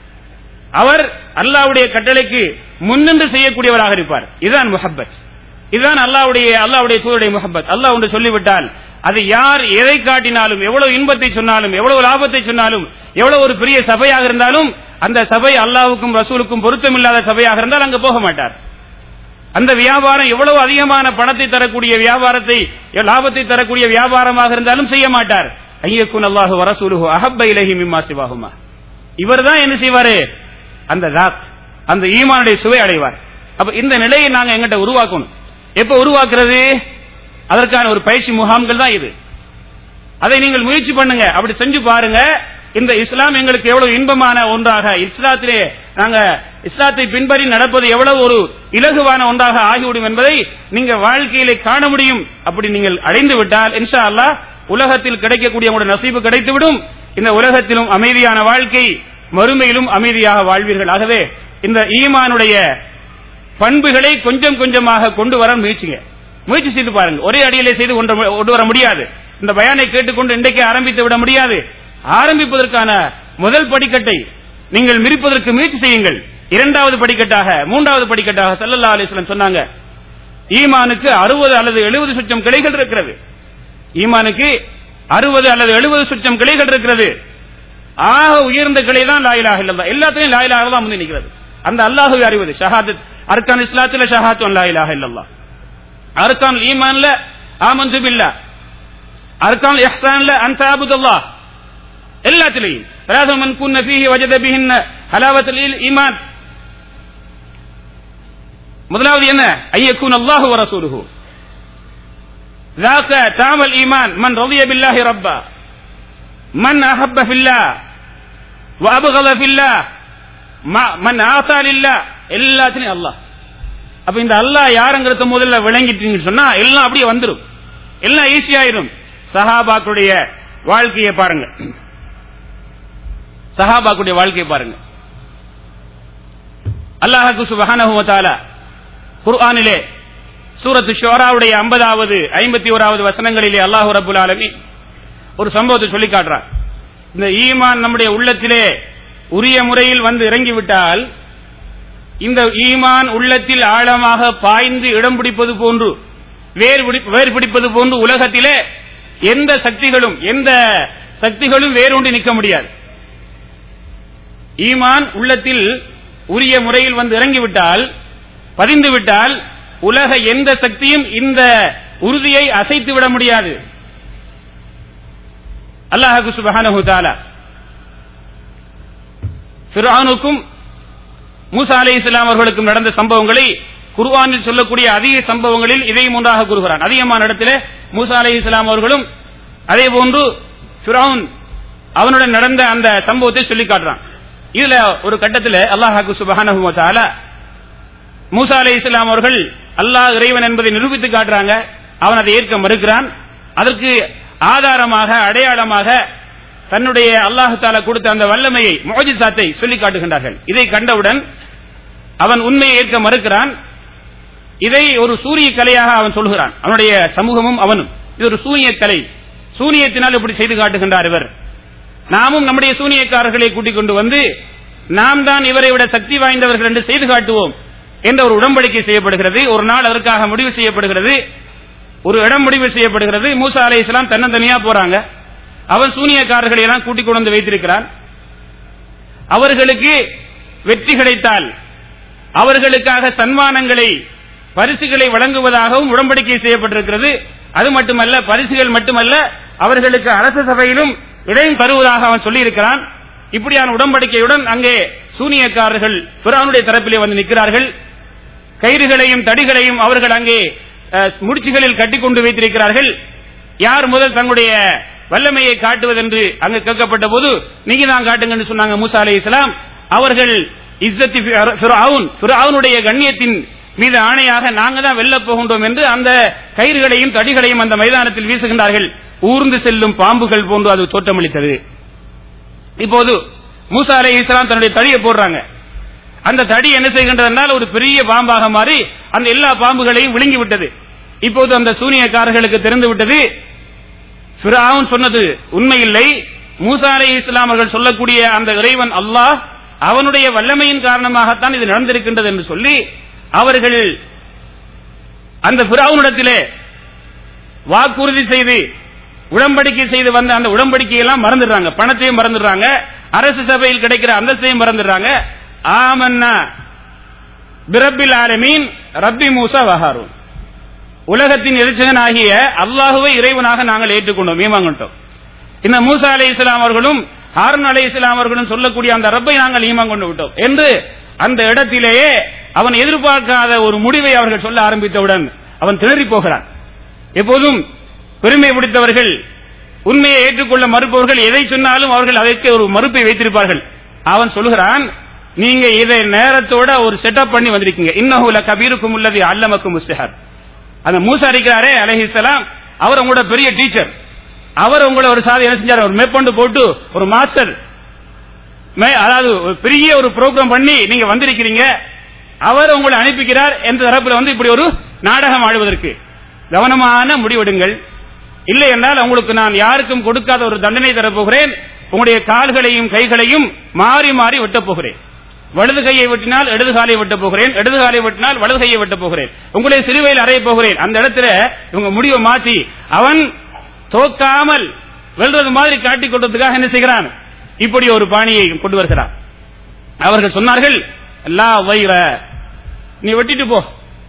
அவர் அல்லாஹ்வுடைய கட்டளைக்கு முன்னின்று செய்யக்கூடியவராக இருப்பார் இதுதான் முஹப்பத் இதுதான் அல்லாஹ்வுடைய அல்லாஹ்வுடைய தூதருடைய முஹப்பத் அல்லாஹ் ஒன்று சொல்லிவிட்டால் அது யார் எதை காட்டினாலும் எவ்வளவு இன்பத்தை சொன்னாலும் எவ்வளவு லாபத்தை சொன்னாலும் எவ்வளவு ஒரு பெரிய சபையாக இருந்தாலும் அந்த சபை அல்லாஹ்வுக்கும் ரசூலுக்கும் பொருத்தமில்லாத சபையாக இருந்தால் அங்கு போக மாட்டார் அந்த வியாபாரம் எவ்வளவு அதிகமான பணத்தை தரக்கூடிய வியாபாரத்தை லாபத்தை தரக்கூடிய வியாபாரமாக இருந்தாலும் செய்ய மாட்டார் ஐயக்குன் அல்லாஹு வரசூலுஹு அஹப்ப இலஹி மிம்மா சிவாகுமா இவர்தான் என்ன செய்வாரு அந்த தாத் அந்த ஈமானுடைய சுவை அடைவார் அப்ப இந்த நிலையை நாங்க எங்கிட்ட உருவாக்கணும் எப்ப உருவாக்குறது அதற்கான ஒரு பயிற்சி முகாம்கள் தான் இது அதை நீங்கள் முயற்சி பண்ணுங்க அப்படி செஞ்சு பாருங்க இந்த இஸ்லாம் எங்களுக்கு எவ்வளவு இன்பமான ஒன்றாக இஸ்லாத்திலே நாங்க இஸ்லாத்தை பின்பற்றி நடப்பது எவ்வளவு ஒரு இலகுவான ஒன்றாக ஆகிவிடும் என்பதை நீங்க வாழ்க்கையிலே காண முடியும் அப்படி நீங்கள் அடைந்து விட்டால் இன்ஷா அல்லாஹ் உலகத்தில் கிடைக்கக்கூடிய உங்களுடைய நசீபு கிடைத்துவிடும் இந்த உலகத்திலும் அமைதியான வாழ்க்கை மறுமையிலும் அமைதியாக வாழ்வீர்கள் ஆகவே இந்த ஈமானுடைய பண்புகளை கொஞ்சம் கொஞ்சமாக கொண்டு வர முயற்சிங்க முயற்சி செய்து பாருங்க ஒரே அடியிலே செய்து கொண்டு கொண்டு வர முடியாது இந்த பயானை கேட்டுக்கொண்டு இன்றைக்கு ஆரம்பித்து விட முடியாது ஆரம்பிப்பதற்கான முதல் படிக்கட்டை நீங்கள் மிரிப்பதற்கு முயற்சி செய்யுங்கள் இரண்டாவது படிக்கட்டாக மூன்றாவது படிக்கட்டாக சல்லல்லா அலிஸ்லாம் சொன்னாங்க ஈமானுக்கு அறுபது அல்லது எழுபது சுற்றம் கிளைகள் இருக்கிறது ஈமானுக்கு அறுபது அல்லது எழுபது சுற்றம் கிளைகள் இருக்கிறது ஆக உயர்ந்த கிளை தான் லாயிலாக இல்லல்லா எல்லாத்தையும் லாயிலாக தான் முந்தி நிற்கிறது அந்த அல்லாஹுவை அறிவது ஷஹாதத் அர்கான் இஸ்லாத்துல ஷஹாத்து லாயிலாக இல்லல்லா அர்கான் ஈமான்ல ஆமந்து பில்லா அர்கான் இஹ்சான்ல அன் தாபுதல்லா எல்லாத்திலையும் ثلاث من كن فيه وجد بهن حلاوة الإيمان முதலாவது என்ன ஐயக்கூன் அல்லாஹு வரசூலுஹு ذاك تعم الإيمان من رضي بالله ربا من أحب في الله وأبغض في الله من آثى لله எல்லாத்திலையும் அல்லாஹ் அப்ப இந்த அல்லாஹ் யாருங்கிறத முதல்ல விளங்கிட்டீங்கன்னு சொன்னா எல்லாம் அப்படியே வந்துடும் எல்லாம் ஈஸியாயிரும் சஹாபாக்குடைய வாழ்க்கையை பாருங்க சஹாபாக்குடைய வாழ்க்கையை பாருங்க அல்லாஹு சுபஹானஹு வ தஆலா குர்ஆனிலே சூரத்து ஷுராவுடைய ஐம்பதாவது ஐம்பத்தி ஓராவது வசனங்களிலே அல்லாஹு ரபுல் ஆலமி ஒரு சம்பவத்தை சொல்லி காட்டுறார் இந்த ஈமான் நம்முடைய உள்ளத்திலே உரிய முறையில் வந்து இறங்கிவிட்டால் இந்த ஈமான் உள்ளத்தில் ஆழமாக பாய்ந்து இடம் பிடிப்பது போன்று வேர் வேர் பிடிப்பது போன்று உலகத்திலே எந்த சக்திகளும் எந்த சக்திகளும் வேரூன்றி நிற்க முடியாது ஈமான் உள்ளத்தில் உரிய முறையில் வந்து இறங்கிவிட்டால் பதிந்து விட்டால் உலக எந்த சக்தியும் இந்த உறுதியை அசைத்து விட முடியாது அல்லாஹு சுபஹானஹு தஆலா ஃபிர்ஆனுக்கும் மூசா அலைஹிஸ்ஸலாம் அவர்களுக்கும் நடந்த சம்பவங்களை குர்ஆனில் சொல்லக்கூடிய அதிக சம்பவங்களில் இதையும் ஒன்றாக கூறுகிறான் அதிகமான இடத்துல மூசா அலைஹிஸ்ஸலாம் அவர்களும் அதே போன்று ஃபிரௌன் அவனுடன் நடந்த அந்த சம்பவத்தை சொல்லி காட்டுறான் இதுல ஒரு கட்டத்தில் அல்லாஹாக்கு சுபஹானஹு வ தஆலா மூசா அலை இஸ்லாம் அவர்கள் அல்லாஹ் இறைவன் என்பதை நிரூபித்து காட்டுறாங்க அவன் அதை ஏற்க மறுக்கிறான் அதற்கு ஆதாரமாக அடையாளமாக தன்னுடைய அல்லாஹு தாலா கொடுத்த அந்த வல்லமையை மோஜிசாத்தை சொல்லி காட்டுகின்றார்கள் இதை கண்டவுடன் அவன் உண்மையை ஏற்க மறுக்கிறான் இதை ஒரு சூரிய கலையாக அவன் சொல்கிறான் அவனுடைய சமூகமும் அவனும் இது ஒரு சூரிய கலை சூனியத்தினால் இப்படி செய்து காட்டுகின்றார் இவர் நாமும் நம்முடைய சூனியக்காரர்களை கூட்டிக் கொண்டு வந்து நாம் தான் இவரை விட சக்தி வாய்ந்தவர்கள் என்று செய்து காட்டுவோம் என்ற ஒரு உடன்படிக்கை செய்யப்படுகிறது ஒரு நாள் அதற்காக முடிவு செய்யப்படுகிறது ஒரு இடம் முடிவு செய்யப்படுகிறது மூசா அலை இஸ்லாம் தன்னந்தனியா போறாங்க அவன் சூனியக்காரர்களை எல்லாம் கூட்டிக் கொண்டு வந்து வைத்திருக்கிறான் அவர்களுக்கு வெற்றி கிடைத்தால் அவர்களுக்காக சன்மானங்களை பரிசுகளை வழங்குவதாகவும் உடன்படிக்கை செய்யப்பட்டிருக்கிறது அது மட்டுமல்ல பரிசுகள் மட்டுமல்ல அவர்களுக்கு அரச சபையிலும் இடையும் தருவதாக அவன் சொல்லியிருக்கிறான் இப்படியான உடன்படிக்கையுடன் அங்கே சூனியக்காரர்கள் பிறானுடைய தரப்பிலே வந்து நிற்கிறார்கள் கயிறுகளையும் தடிகளையும் அவர்கள் அங்கே முடிச்சுகளில் கட்டிக்கொண்டு வைத்திருக்கிறார்கள் யார் முதல் தங்களுடைய வல்லமையை காட்டுவதென்று அங்கு கேட்கப்பட்ட போது நீங்க தான் காட்டுங்கன்னு சொன்னாங்க மூசா அலி இஸ்லாம் அவர்கள் இஸ்ஸத்தி அவனுடைய கண்ணியத்தின் மீது ஆணையாக நாங்க தான் வெல்ல போகின்றோம் என்று அந்த கயிறுகளையும் தடிகளையும் அந்த மைதானத்தில் வீசுகின்றார்கள் ஊர்ந்து செல்லும் பாம்புகள் போன்று அது தோற்றமளித்தது இப்போது மூசா அலை இஸ்லாம் தன்னுடைய தடியை போடுறாங்க அந்த தடி என்ன செய்கின்றதுனால் ஒரு பெரிய பாம்பாக மாறி அந்த எல்லா பாம்புகளையும் விழுங்கி விட்டது இப்போது அந்த சூனியக்காரர்களுக்கு தெரிந்து விட்டது ஃபிரௌன் சொன்னது உண்மையில்லை மூசா அலை இஸ்லாம் அவர்கள் சொல்லக்கூடிய அந்த இறைவன் அல்லாஹ் அவனுடைய வல்லமையின் காரணமாகத்தான் இது நடந்திருக்கின்றது என்று சொல்லி அவர்கள் அந்த பிராவுனிடத்திலே வாக்குறுதி செய்து உடன்படிக்கை செய்து வந்த அந்த உடன்படிக்கையெல்லாம் மறந்துடுறாங்க பணத்தையும் மறந்துடுறாங்க அரசு சபையில் கிடைக்கிற அந்தஸ்தையும் மறந்துடுறாங்க ஆமன்னா பிரபில் ஆலமீன் ரப்பி மூசா வஹாரூன் உலகத்தின் எரிச்சகன் ஆகிய அல்லாஹுவை இறைவனாக நாங்கள் ஏற்றுக்கொண்டோம் ஈமாங்கொண்டோம் இந்த மூசா அலை இஸ்லாம் அவர்களும் ஹாரன் அலை இஸ்லாம் அவர்களும் சொல்லக்கூடிய அந்த ரப்பை நாங்கள் ஈமான் கொண்டு விட்டோம் என்று அந்த இடத்திலேயே அவன் எதிர்பார்க்காத ஒரு முடிவை அவர்கள் சொல்ல ஆரம்பித்தவுடன் அவன் திணறி போகிறான் எப்போதும் பெருமை பிடித்தவர்கள் உண்மையை ஏற்றுக்கொள்ள மறுப்பவர்கள் எதை சொன்னாலும் அவர்கள் அதற்கு ஒரு மறுப்பை வைத்திருப்பார்கள் அவன் சொல்கிறான் நீங்க இதை நேரத்தோட ஒரு செட்டப் பண்ணி வந்திருக்கீங்க இன்னஹுல கபீருக்கும் உள்ளது அல்லமக்கும் முஸ்தஹர் அந்த மூசா இருக்கிறாரே அலஹிசலாம் அவர் உங்களோட பெரிய டீச்சர் அவர் உங்களை ஒரு சாதி என்ன செஞ்சார் ஒரு மேற்கொண்டு போட்டு ஒரு மாஸ்டர் அதாவது ஒரு பெரிய ஒரு ப்ரோக்ராம் பண்ணி நீங்க வந்திருக்கிறீங்க அவர் உங்களை அனுப்பிக்கிறார் என்ற தரப்புல வந்து இப்படி ஒரு நாடகம் ஆடுவதற்கு கவனமான முடிவெடுங்கள் இல்லை என்றால் உங்களுக்கு நான் யாருக்கும் கொடுக்காத ஒரு தண்டனை தரப்போகிறேன் உங்களுடைய கால்களையும் கைகளையும் மாறி மாறி வெட்டப் போகிறேன் வலது கையை வெட்டினால் இடது காலை வெட்ட போகிறேன் இடது காலை வெட்டினால் வலது கையை வெட்ட போகிறேன் உங்களை சிறுவையில் அறைய போகிறேன் அந்த இடத்துல இவங்க முடிவை மாற்றி அவன் தோக்காமல் வெல்றது மாதிரி காட்டிக் கொண்டதுக்காக என்ன செய்கிறான் இப்படி ஒரு பாணியை கொண்டு வருகிறான் அவர்கள் சொன்னார்கள் லா வைர நீ வெட்டிட்டு போ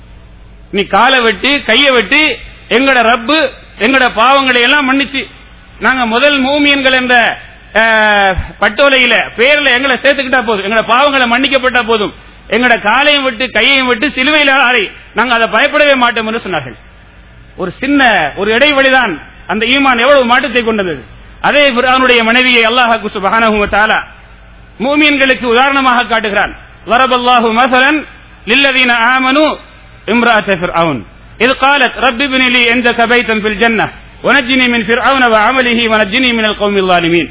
நீ காலை வெட்டி கையை வெட்டி எங்கட ரப்பு எங்கட பாவங்களை எல்லாம் மன்னிச்சு நாங்க முதல் மூமியன்கள் என்ற அஹ், பட்டோலையில பேர்ல எங்களை சேர்த்துக்கிட்டா போதும் எங்கட பாவங்களை மன்னிக்கப்பட்டா போதும் எங்கட காலையும் விட்டு கையையும் விட்டு சிலுவையில் அறை நாங்க அதை பயப்படவே மாட்டோம் என்று சொன்னார்கள் ஒரு சின்ன ஒரு இடைவெளிதான் அந்த ஈமான் எவ்வளவு மாற்றத்தை கொண்டது அதே அவனுடைய மனைவியை அல்லாஹ் சுபஹானஹு வ தஆலா மூமின்களுக்கு உதாரணமாக காட்டுகிறான் வரபல்லாஹு மஸலன் லில்லதீன ஆமனு இம்ராஅத் ஃபிர்அவுன் إذ قالت رب ابن لي عندك بيتا في الجنة ونجني من فرعون وعمله ونجني من القوم الظالمين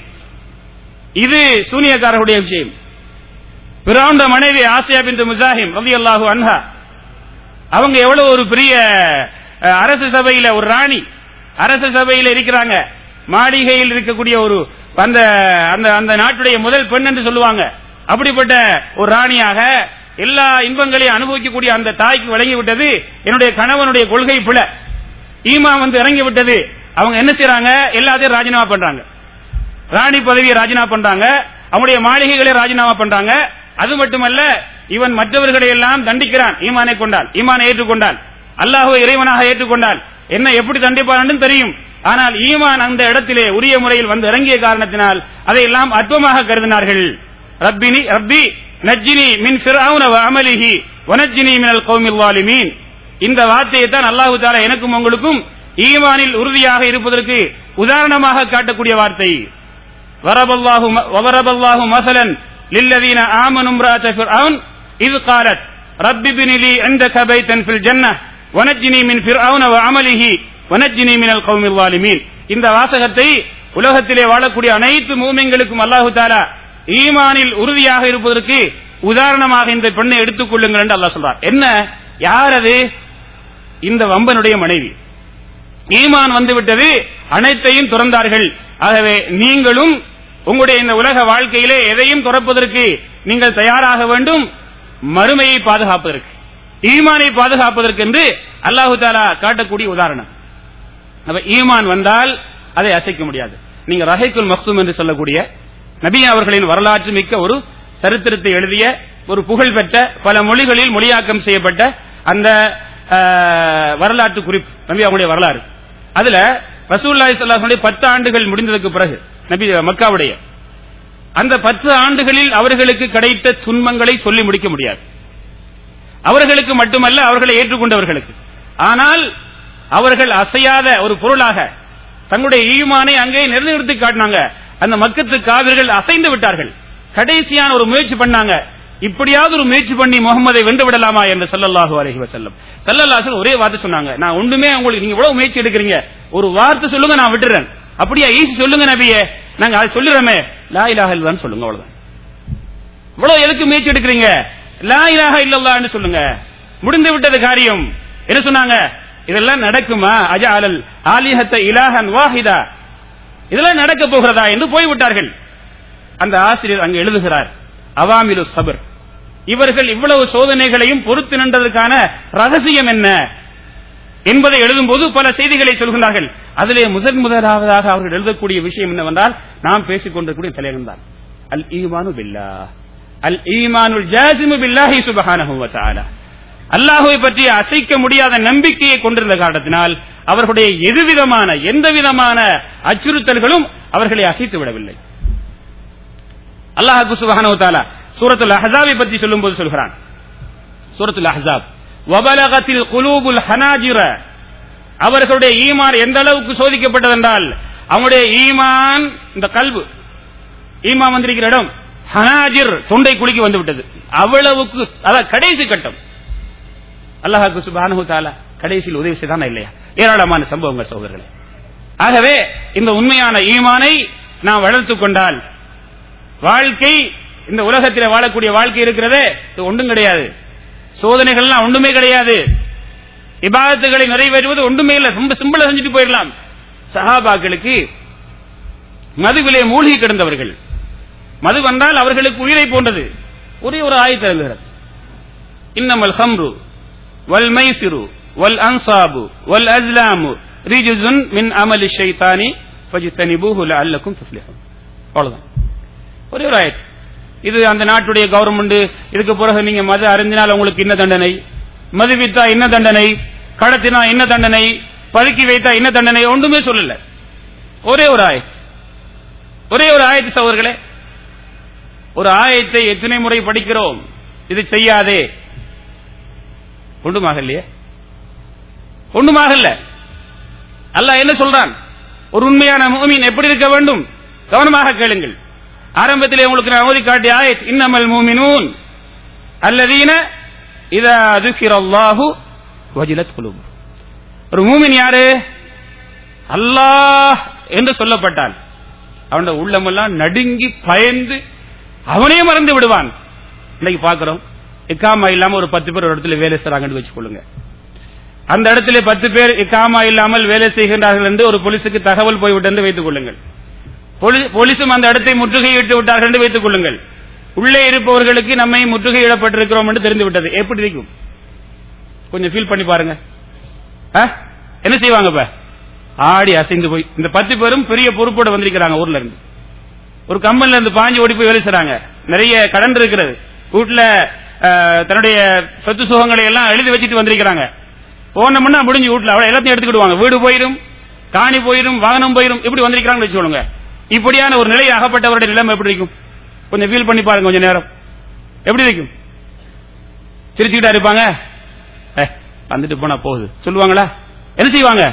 இது சூனியக்காரருடைய விஷயம் பிறவுண்ட மனைவி ஆசியா பின் முசாஹிம் ரலியல்லாஹு அன்ஹா அவங்க எவ்வளவு ஒரு பெரிய அஹ், அரசு சபையில ஒரு ராணி அரசு சபையில இருக்கிறாங்க மாளிகையில் இருக்கக்கூடிய ஒரு அந்த அந்த அந்த நாட்டுடைய முதல் பெண் என்று சொல்லுவாங்க அப்படிப்பட்ட ஒரு ராணியாக எல்லா இன்பங்களையும் அனுபவிக்கக்கூடிய அந்த தாய்க்கு வழங்கி விட்டது என்னுடைய கணவனுடைய கொள்கை பிழை ஈமா வந்து இறங்கி விட்டது அவங்க என்ன செய்றாங்க எல்லாத்தையும் ராஜினாமா பண்றாங்க ராணி பதவியை ராஜினாமா பண்றாங்க அவங்களுடைய மாளிகைகளை ராஜினாமா பண்றாங்க அது மட்டுமல்ல இவன் மற்றவர்களை எல்லாம் தண்டிக்கிறான் ஈமானை கொண்டால் ஈமானை ஏற்றுக்கொண்டால் அல்லாஹ்வை இறைவனாக ஏற்றுக்கொண்டால் என்ன எப்படி தண்டிப்பான் தெரியும் ஆனால் ஈமான் அந்த இடத்திலே உரிய முறையில் வந்து இறங்கிய காரணத்தினால் அதையெல்லாம் அற்பமாக கருதினார்கள் ரப்பினி ரப்பி நஜ்ஜினி மின் ஃபிர்அவுன வ அமலிஹி வனஜ்ஜினி மினல் கௌமில் வாலிமீன் இந்த வார்த்தையை தான் அல்லாஹு தாலா எனக்கும் உங்களுக்கும் ஈமானில் உறுதியாக இருப்பதற்கு உதாரணமாக காட்டக்கூடிய வார்த்தை ضرب الله وضرب الله مثلا للذين آمنوا امرأة فرعون إذ قالت رب ابن لي عندك بيتا في الجنة ونجني من فرعون وعمله ونجني من القوم الظالمين இந்த வாசகத்தை உலகத்திலே வாழக்கூடிய அனைத்து மூமிங்களுக்கும் அல்லாஹு தாலா ஈமானில் உறுதியாக இருப்பதற்கு உதாரணமாக இந்த பெண்ணை எடுத்துக் கொள்ளுங்கள் என்று அல்லாஹ் சொல்றார் என்ன யார் அது இந்த வம்பனுடைய மனைவி ஈமான் வந்துவிட்டது அனைத்தையும் துறந்தார்கள் ஆகவே நீங்களும் உங்களுடைய இந்த உலக வாழ்க்கையிலே எதையும் துறப்பதற்கு நீங்கள் தயாராக வேண்டும் மறுமையை பாதுகாப்பதற்கு ஈமானை பாதுகாப்பதற்கு என்று அல்லாஹு தாலா காட்டக்கூடிய உதாரணம் அப்ப ஈமான் வந்தால் அதை அசைக்க முடியாது நீங்க ரஹைக்குல் மக்தும் என்று சொல்லக்கூடிய நபி அவர்களின் வரலாற்று மிக்க ஒரு சரித்திரத்தை எழுதிய ஒரு புகழ்பெற்ற பல மொழிகளில் மொழியாக்கம் செய்யப்பட்ட அந்த ஆஹ், வரலாற்று குறிப்பு நபி அவங்களுடைய வரலாறு அதுல ரசூல்லாய் சல்லாஹுடைய பத்து ஆண்டுகள் முடிந்ததற்கு பிறகு நபி மக்காவுடைய அந்த பத்து ஆண்டுகளில் அவர்களுக்கு கிடைத்த துன்பங்களை சொல்லி முடிக்க முடியாது அவர்களுக்கு மட்டுமல்ல அவர்களை ஏற்றுக்கொண்டவர்களுக்கு ஆனால் அவர்கள் அசையாத ஒரு பொருளாக தங்களுடைய ஈமானை அங்கே நிலைநிறுத்தி காட்டினாங்க அந்த மக்கத்து காவிர்கள் அசைந்து விட்டார்கள் கடைசியான ஒரு முயற்சி பண்ணாங்க இப்படியாவது ஒரு முயற்சி பண்ணி முகமதை வென்று விடலாமா என்று ஸல்லல்லாஹு அலைஹி வஸல்லம் ஸல்லல்லாஹு ஒரே வார்த்தை சொன்னாங்க நான் ஒண்ணுமே உங்களுக்கு நீங்க இவ்வளவு முயற்சி எடுக்கிறீங்க ஒரு வார்த்தை சொல்லுங்க நான் விட்டுறேன் அப்படியா ஈசி சொல்லுங்க நபியே நாங்க அதை சொல்லிடுறோமே லா இலாஹ இல்லல்லான்னு சொல்லுங்க அவ்வளவுதான் இவ்வளவு எதுக்கு முயற்சி எடுக்கிறீங்க லா இலாஹ இல்லல்லான்னு சொல்லுங்க முடிந்து விட்டது காரியம் என்ன சொன்னாங்க இதெல்லாம் நடக்குமா அஜாலல் ஆலிஹத்த இலாஹன் வாஹிதா இதெல்லாம் நடக்க போகிறதா என்று போய்விட்டார்கள் அந்த ஆசிரியர் அங்கு எழுதுகிறார் அவாமிலு சபர் இவர்கள் இவ்வளவு சோதனைகளையும் பொறுத்து நின்றதற்கான ரகசியம் என்ன என்பதை எழுதும்போது பல செய்திகளை சொல்கிறார்கள் அதிலே முதன் முதலாவதாக அவர்கள் எழுதக்கூடிய விஷயம் என்னவென்றால் நாம் பேசிக் கொண்டிருக்கூடிய தலைவன் தான் அல் ஈமானு பில்லா அல் ஈமானுல் ஜாசிமு பில்லாஹி சுபஹானஹு வ தஆலா அல்லாஹுவை பற்றிய அசைக்க முடியாத நம்பிக்கையை கொண்டிருந்த காரணத்தினால் அவர்களுடைய எதுவிதமான எந்த விதமான அச்சுறுத்தல்களும் அவர்களை அசைத்து விடவில்லை அல்லாஹு சுபஹானஹு தஆலா சூரத்துல் அஹ்ஸாபை பற்றி சொல்லும்போது சொல்கிறான் சூரத்துல் அஹ்ஸாப் வபலகத்தில் குலூபுல் ஹனாஜிர அவர்களுடைய ஈமான் எந்த அளவுக்கு சோதிக்கப்பட்டதென்றால் அவங்களுடைய ஈமான் இந்த கல்பு ஈமான் வந்திருக்கிற இடம் ஹனாஜிர் தொண்டை குலுக்கி வந்து விட்டது அவ்வளவுக்கு அதான் கடைசி கட்டம் அல்லாஹாக்கு சுபானு தாலா கடைசியில் உதவி செய்தானா இல்லையா ஏராளமான சம்பவங்கள் சகோதரர்களே ஆகவே இந்த உண்மையான ஈமானை நாம் வளர்த்துக் கொண்டால் வாழ்க்கை இந்த உலகத்தில் வாழக்கூடிய வாழ்க்கை இருக்கிறதே இது ஒன்றும் கிடையாது சோதனைகள்லாம் ஒன்றுமே கிடையாது இபாதத்துகளை நிறைவேற்றுவது ஒன்றுமே இல்லை ரொம்ப சிம்பிளா செஞ்சுட்டு போயிடலாம் சஹாபாக்களுக்கு மதுவிலே மூழ்கி கிடந்தவர்கள் மது வந்தால் அவர்களுக்கு உயிரை போன்றது ஒரே ஒரு ஆயத்து இறங்குகிறது இன்னமல் ஹம்ரு வல் மைசிரு வல் அன்சாபு வல் அஸ்லாமு ரிஜுசுன் மின் அமலி ஷைத்தானி ஃபஜ்தனிபூஹு லஅல்லக்கும் துஃப்லிஹூன் அவ்வளவுதான் ஒரே ஒரு ஆயத்து இது அந்த நாட்டுடைய கவர்மெண்ட் இதுக்கு பிறகு நீங்க மது அறிந்தினால் உங்களுக்கு என்ன தண்டனை மது வித்தா என்ன தண்டனை கடத்தினா என்ன தண்டனை பதுக்கி வைத்தா என்ன தண்டனை ஒன்றுமே சொல்லல ஒரே ஒரு ஆயத்து ஒரே ஒரு ஆயத்து சகோதரர்களே ஒரு ஆயத்தை எத்தனை முறை படிக்கிறோம் இது செய்யாதே ஒன்றுமாக இல்லையே ஒன்றுமாக இல்ல அல்லாஹ் என்ன சொல்றான் ஒரு உண்மையான மூமின் எப்படி இருக்க வேண்டும் கவனமாக கேளுங்கள் ஆரம்பத்திலே உங்களுக்கு நான் ஓதி காட்டிய ஆயத் இன்னமல் மூமினூன் அல்லதீன இதா துக்கிரல்லாஹு வஜிலத் குலூப் ஒரு மூமின் யாரு அல்லாஹ் என்று சொல்லப்பட்டால் அவனோட உள்ளமெல்லாம் நடுங்கி பயந்து அவனே மறந்து விடுவான் இன்னைக்கு பாக்குறோம் இக்காமா இல்லாம ஒரு பத்து பேர் ஒரு இடத்துல வேலை செய்றாங்கன்னு வச்சுக்கொள்ளுங்க அந்த இடத்துல பத்து பேர் இக்காமா இல்லாமல் வேலை செய்கின்றார்கள் என்று ஒரு போலீஸுக்கு தகவல் போய்விட்டு என்று வைத்துக் கொள்ளுங்கள் போலீ- போலீசும் அந்த இடத்தை முற்றுகையிட்டு விட்டார்கள் என்று வைத்துக் கொள்ளுங்கள் உள்ளே இருப்பவர்களுக்கு நம்மை முற்றுகையிடப்பட்டிருக்கிறோம் என்று தெரிந்து விட்டது எப்படி இருக்கும் கொஞ்சம் ஃபீல் பண்ணி பாருங்க ஆ? என்ன செய்வாங்க இப்ப ஆடி அசைந்து போய் இந்த பத்து பேரும் பெரிய பொறுப்போட வந்திருக்கிறாங்க ஊர்ல இருந்து ஒரு கம்பெனில இருந்து பாஞ்சு ஓடி போய் வேலை செய்றாங்க நிறைய கடன் இருக்கிறது வீட்டுல அஹ், தன்னுடைய சொத்து சுகங்களை எல்லாம் எழுதி வச்சுட்டு வந்திருக்கிறாங்க போனோம்னா முடிஞ்சு வீட்டுல அவளை எல்லாத்தையும் எடுத்துக்கிடுவாங்க வீடு போயிரும் காணி போயிரும் வாகனம் போயிரும் இப்படி வந்திருக்கிறாங்கன்னு வச்சுக்கோங்க இப்படியான ஒரு நிலை அகப்பட்டவருடைய நிலைமை எப்படி இருக்கும் கொஞ்சம் ஃபீல் பண்ணி பாருங்க கொஞ்சம் நேரம் எப்படி இருக்கும் சிரிச்சுக்கிட்டா இருப்பாங்க ஏ, வந்துட்டு போனா போகுது சொல்லுவாங்களா என்ன செய்வாங்க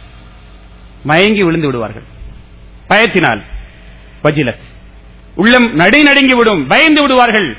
மயங்கி விழுந்து விடுவார்கள் பயத்தினால் வஜிலத் உள்ளம் நடை நடுங்கி விடும் பயந்து விடுவார்கள்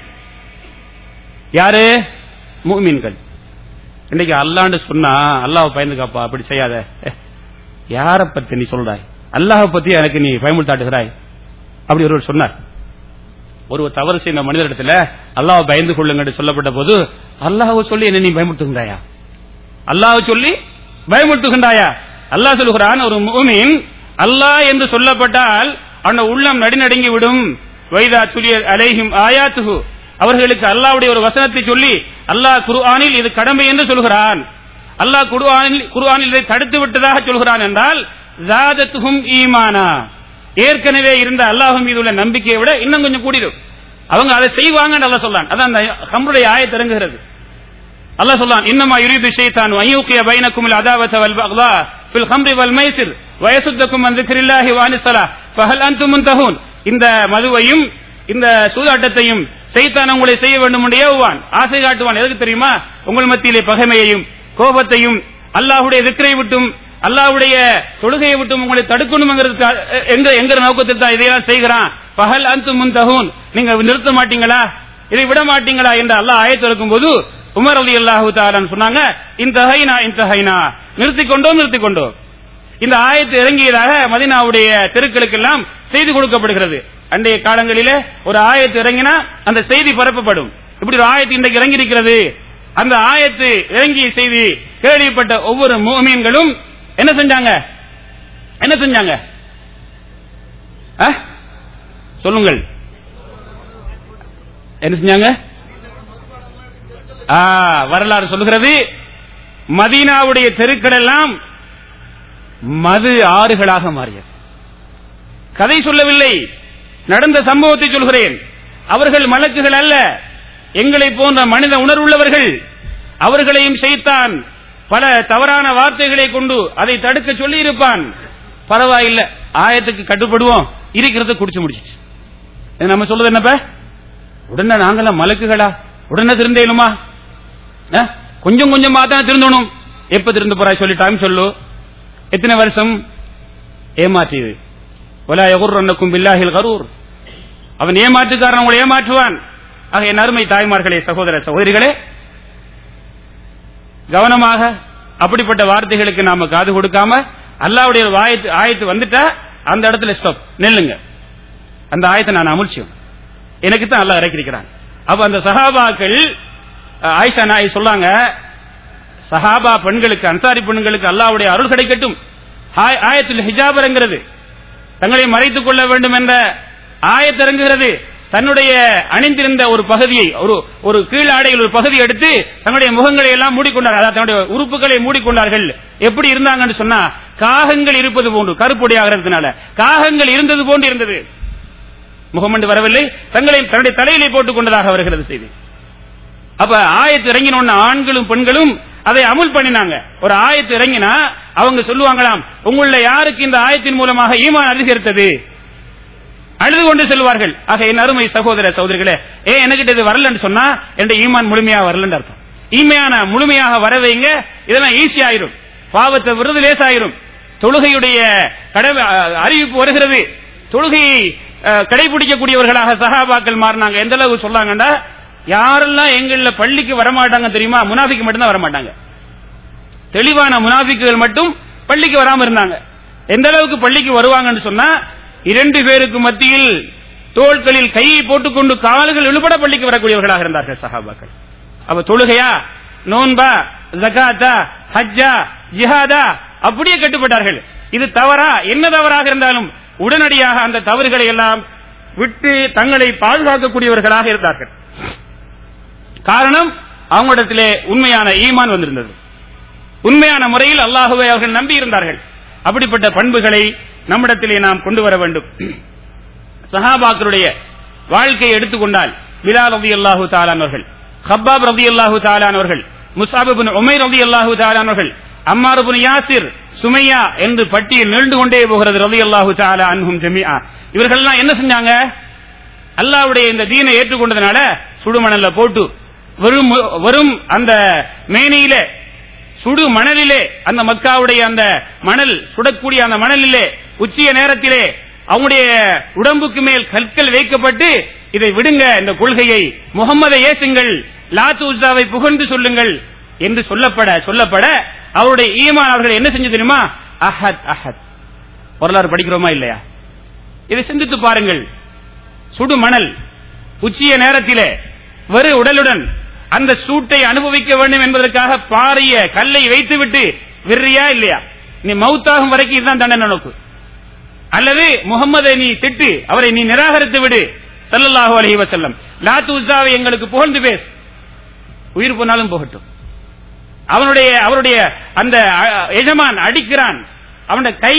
யாரு மூமின்கள் இன்னைக்கு அல்லாண்டு சொன்னா அல்லாஹ் பயந்துக்காப்பா அப்படி செய்யாத ஏ, யார பத்தி நீ சொல்றாய் அல்லாஹ் பத்தி எனக்கு நீ பயமுறுத்தாட்டுகிறாய் அப்படி ஒருவர் சொன்னார் ஒரு தவறு செய்த மனிதரிடத்துல அல்லாஹ் பயந்து கொள்ளுங்க என்று சொல்லப்பட்ட போது அல்லாஹ் சொல்லி என்ன நீ பயமுறுத்துகின்றாயா அல்லாஹ் சொல்லி பயமுறுத்துகின்றாயா அல்லாஹ் சொல்லுகிறான் ஒரு மூமின் அல்லாஹ் என்று சொல்லப்பட்டால் அவன உள்ளம் நடுநடுங்கி விடும் வைதா துலிய அலைஹிம் ஆயாத்துஹு அவர்களுக்கு அல்லாஹ்வுடைய ஒரு வசனத்தை சொல்லி அல்லாஹ் குர்ஆனில் இது கடமை என்று சொல்கிறான் அல்லாஹ் குர்ஆனில் குர்ஆனில் இதை தடுத்து விட்டதாக சொல்கிறான் என்றால் ஜாதத்துஹும் ஈமானா ஏற்கனவே இருந்த அல்லாஹ் மீது உள்ள நம்பிக்கையை விட இன்னும் கொஞ்சம் கூடிடும் அவங்க அதை செய்வாங்கன்னு அல்லாஹ் சொல்றான் அதான் அந்த ஹம்ருடைய ஆயத் இறங்குகிறது அல்லாஹ் சொல்றான் இன்னமா யுரீது ஷைத்தான் வயூகிய பைனக்கும் அல் அதாவத வல் பக்தா ஃபில் ஹம்ரி வல் மைசிர் வயசுத்தக்கும் அன் ذிக்ரில்லாஹி வ அனிஸ் ஸலா ஃபஹல் அன்தும் முன்தஹூன் இந்த மதுவையும் இந்த சூதாட்டத்தையும் சைத்தான் உங்களை செய்ய வேண்டும் என்று ஏவுவான் ஆசை காட்டுவான் எதுக்கு தெரியுமா உங்கள் மத்தியிலே பகைமையையும் கோபத்தையும் அல்லாஹ்வுடைய திக்ரை விட்டும் அல்லாஹ்வுடைய தொழுகையை விட்டும் உங்களை தடுக்கணுங்கிறதுக்கு எங்க எங்கிற நோக்கத்தில் தான் இதையெல்லாம் செய்கிறான் பகல் அந்து முன்தகூன் நீங்க நிறுத்த மாட்டீங்களா இதை விட மாட்டீங்களா என்று அல்லாஹ் ஆயத்து இருக்கும்போது உமர் அலி அல்லாஹு தாலான்னு சொன்னாங்க இந்த ஹைனா இந்த ஹைனா நிறுத்தி கொண்டோம் நிறுத்தி கொண்டோம் இந்த ஆயத்து இறங்கியதாக மதினாவுடைய தெருக்களுக்கெல்லாம் செய்தி கொடுக்கப்படுகிறது அன்றைய காலங்களிலே ஒரு ஆயத்து இறங்கினா அந்த செய்தி பரப்பப்படும் இப்படி ஒரு ஆயத்து இன்றைக்கு இறங்கி இருக்கிறது அந்த ஆயத்து இறங்கிய செய்தி கேள்விப்பட்ட ஒவ்வொரு மூமீன்களும் என்ன செஞ்சாங்க என்ன செஞ்சாங்க ஆ? சொல்லுங்கள் என்ன செஞ்சாங்க ஆ, வரலாறு சொல்லுகிறது மதீனாவுடைய தெருக்கள் எல்லாம் மது ஆறுகளாக மாறியது கதை சொல்லவில்லை நடந்த சம்பவத்தை சொல்கிறேன் அவர்கள் மலக்குகள் அல்ல எங்களை போன்ற மனித உணர்வுள்ளவர்கள் அவர்களையும் செய்தான் பல தவறான வார்த்தைகளை கொண்டு அதை தடுக்க சொல்லி இருப்பான் பரவாயில்ல ஆயத்துக்கு கட்டுப்படுவோம் இருக்கிறத குடிச்சு முடிச்சிச்சு இது நம்ம சொல்றது என்னப்ப உடனே நாங்களாம் மலக்குகளா உடனே திருந்தேனுமா ஆ? கொஞ்சம் கொஞ்சமா தான் திருந்தணும் எப்ப திருந்து போறாய் சொல்லி டைம் சொல்லு எத்தனை வருஷம் ஏமாற்றியது ஒலா எகுர்ரன்னக்கும் பில்லாஹில் கரூர் அவன் ஏமாற்றுக்காரன் உங்களை ஏமாற்றுவான் ஆக என் அருமை தாய்மார்களே சகோதர சகோதரிகளே கவனமாக அப்படிப்பட்ட வார்த்தைகளுக்கு நாம காது கொடுக்காம அல்லாவுடைய ஒரு ஆயத்து ஆயத்து வந்துட்டா அந்த இடத்துல ஸ்டாப் நெல்லுங்க அந்த ஆயத்தை நான் அமுழ்ச்சியும் எனக்கு தான் அல்லாஹ் இறக்கிருக்கிறான் அப்ப அந்த சஹாபாக்கள் அஹ், ஆயிஷா நாய் சொல்லாங்க சஹாபா பெண்களுக்கு அன்சாரி பெண்களுக்கு அல்லாஹ்வுடைய அருள் கிடைக்கட்டும் ஆய- ஆயத்தில் ஹிஜாப் இறங்குகிறது தங்களை மறைத்துக் கொள்ள வேண்டும் என்ற ஆயத் இறங்குகிறது தன்னுடைய அணிந்திருந்த ஒரு பகுதியை ஒரு ஒரு கீழாடையில் ஒரு பகுதி எடுத்து தன்னுடைய முகங்களை எல்லாம் மூடிக்கொண்டார்கள் அதாவது தன்னுடைய உறுப்புகளை மூடிக்கொண்டார்கள் எப்படி இருந்தாங்கன்னு சொன்னா காகங்கள் இருப்பது போன்று கருப்பொடியாகிறதுனால காகங்கள் இருந்தது போன்று இருந்தது முகமண்டு வரவில்லை தங்களை தன்னுடைய தலையிலே போட்டுக் கொண்டதாக வருகிறது செய்தி அப்ப ஆயத்து இறங்கின ஆண்களும் பெண்களும் அதை அமுல் பண்ணினாங்க ஒரு ஆயத்து இறங்கினா அவங்க சொல்லுவாங்களாம் உங்கள யாருக்கு இந்த ஆயத்தின் மூலமாக ஈமான் அதிகரித்தது அழுது கொண்டு செல்வார்கள் ஆக என் அருமை சகோதர சகோதரிகளே ஏ எனக்கிட்ட இது வரலன்னு சொன்னா என் ஈமான் முழுமையாக வரலன்னு அர்த்தம் ஈமையான முழுமையாக வர வைங்க இதெல்லாம் ஈஸி ஆயிரும் பாவத்தை விருது லேசாயிரும் தொழுகையுடைய கடமை அஹ், அறிவிப்பு வருகிறது தொழுகையை அஹ், கடைபிடிக்கக்கூடியவர்களாக சகாபாக்கள் மாறினாங்க எந்த அளவு சொல்லாங்கண்டா யாரெல்லாம் எங்கள பள்ளிக்கு வரமாட்டாங்க தெரியுமா முனாஃபிக்கு மட்டும்தான் வரமாட்டாங்க தெளிவான முனாஃபிக்குகள் மட்டும் பள்ளிக்கு வராம இருந்தாங்க எந்த அளவுக்கு பள்ளிக்கு வருவாங்கன்னு சொன்னா இரண்டு பேருக்கு மத்தியில் தோள்களில் கையை போட்டுக்கொண்டு கால்கள் இழுபட பள்ளிக்கு வரக்கூடியவர்களாக இருந்தார்கள் சஹாபாக்கள் அப்ப தொழுகையா நோன்பா ஜகாத்தா ஹஜ்ஜா ஜிஹாதா அப்படியே கட்டுப்பட்டார்கள் இது தவறா என்ன தவறாக இருந்தாலும் உடனடியாக அந்த தவறுகளை எல்லாம் விட்டு தங்களை பாதுகாக்கக்கூடியவர்களாக இருந்தார்கள் காரணம் அவங்களிடத்திலே உண்மையான ஈமான் வந்திருந்தது உண்மையான முறையில் அல்லாஹுவை அவர்கள் நம்பி இருந்தார்கள் அப்படிப்பட்ட பண்புகளை நம்மிடத்திலே நாம் கொண்டு வர வேண்டும் சஹாபாக்களுடைய வாழ்க்கையை எடுத்துக்கொண்டால் பிலால் ரதி அல்லாஹு தாலானவர்கள் ஹப்பாப் ரதி அல்லாஹு தாலானவர்கள் முசாபிபின் உமைர் ரதி அல்லாஹு தாலானவர்கள் அம்மாருபின் யாசிர் சுமையா என்று பட்டியல் நீண்டு கொண்டே போகிறது ரதி அல்லாஹு தாலா அன்ஹும் ஜமியா இவர்கள்லாம் என்ன செஞ்சாங்க அல்லாவுடைய இந்த தீனை ஏற்றுக்கொண்டதுனால சுடுமணல்ல போட்டு வெறும் வெறும் அந்த மேனியில சுடு மணலிலே அந்த மக்காவுடைய அந்த மணல் சுடக்கூடிய அந்த மணலிலே உச்சிய நேரத்திலே அவங்களுடைய உடம்புக்கு மேல் கற்கள் வைக்கப்பட்டு இதை விடுங்க இந்த கொள்கையை முகம்மதை ஏசுங்கள் லாத்து உஸாவை புகழ்ந்து சொல்லுங்கள் என்று சொல்லப்பட சொல்லப்பட அவருடைய ஈமான் அவர்கள் என்ன செஞ்சு தெரியுமா அஹத் அஹத் வரலாறு படிக்கிறோமா இல்லையா இதை சிந்தித்து பாருங்கள் சுடு மணல் உச்சிய நேரத்திலே வெறு உடலுடன் அந்த சூட்டை அனுபவிக்க வேண்டும் என்பதற்காக பாரிய கல்லை வைத்துவிட்டு விர்றியா இல்லையா நீ மௌத்தாகும் வரைக்கும் இதுதான் தண்டனை நோக்கு அல்லது முகம்மதை நீ திட்டு அவரை நீ நிராகரித்து விடு ஸல்லல்லாஹு அலைஹி வஸல்லம் லாத்து உஸாவை எங்களுக்கு புகழ்ந்து பேசு உயிர் போனாலும் போகட்டும் அவனுடைய அவருடைய அந்த அ- எஜமான் அடிக்கிறான் அவனுடைய கை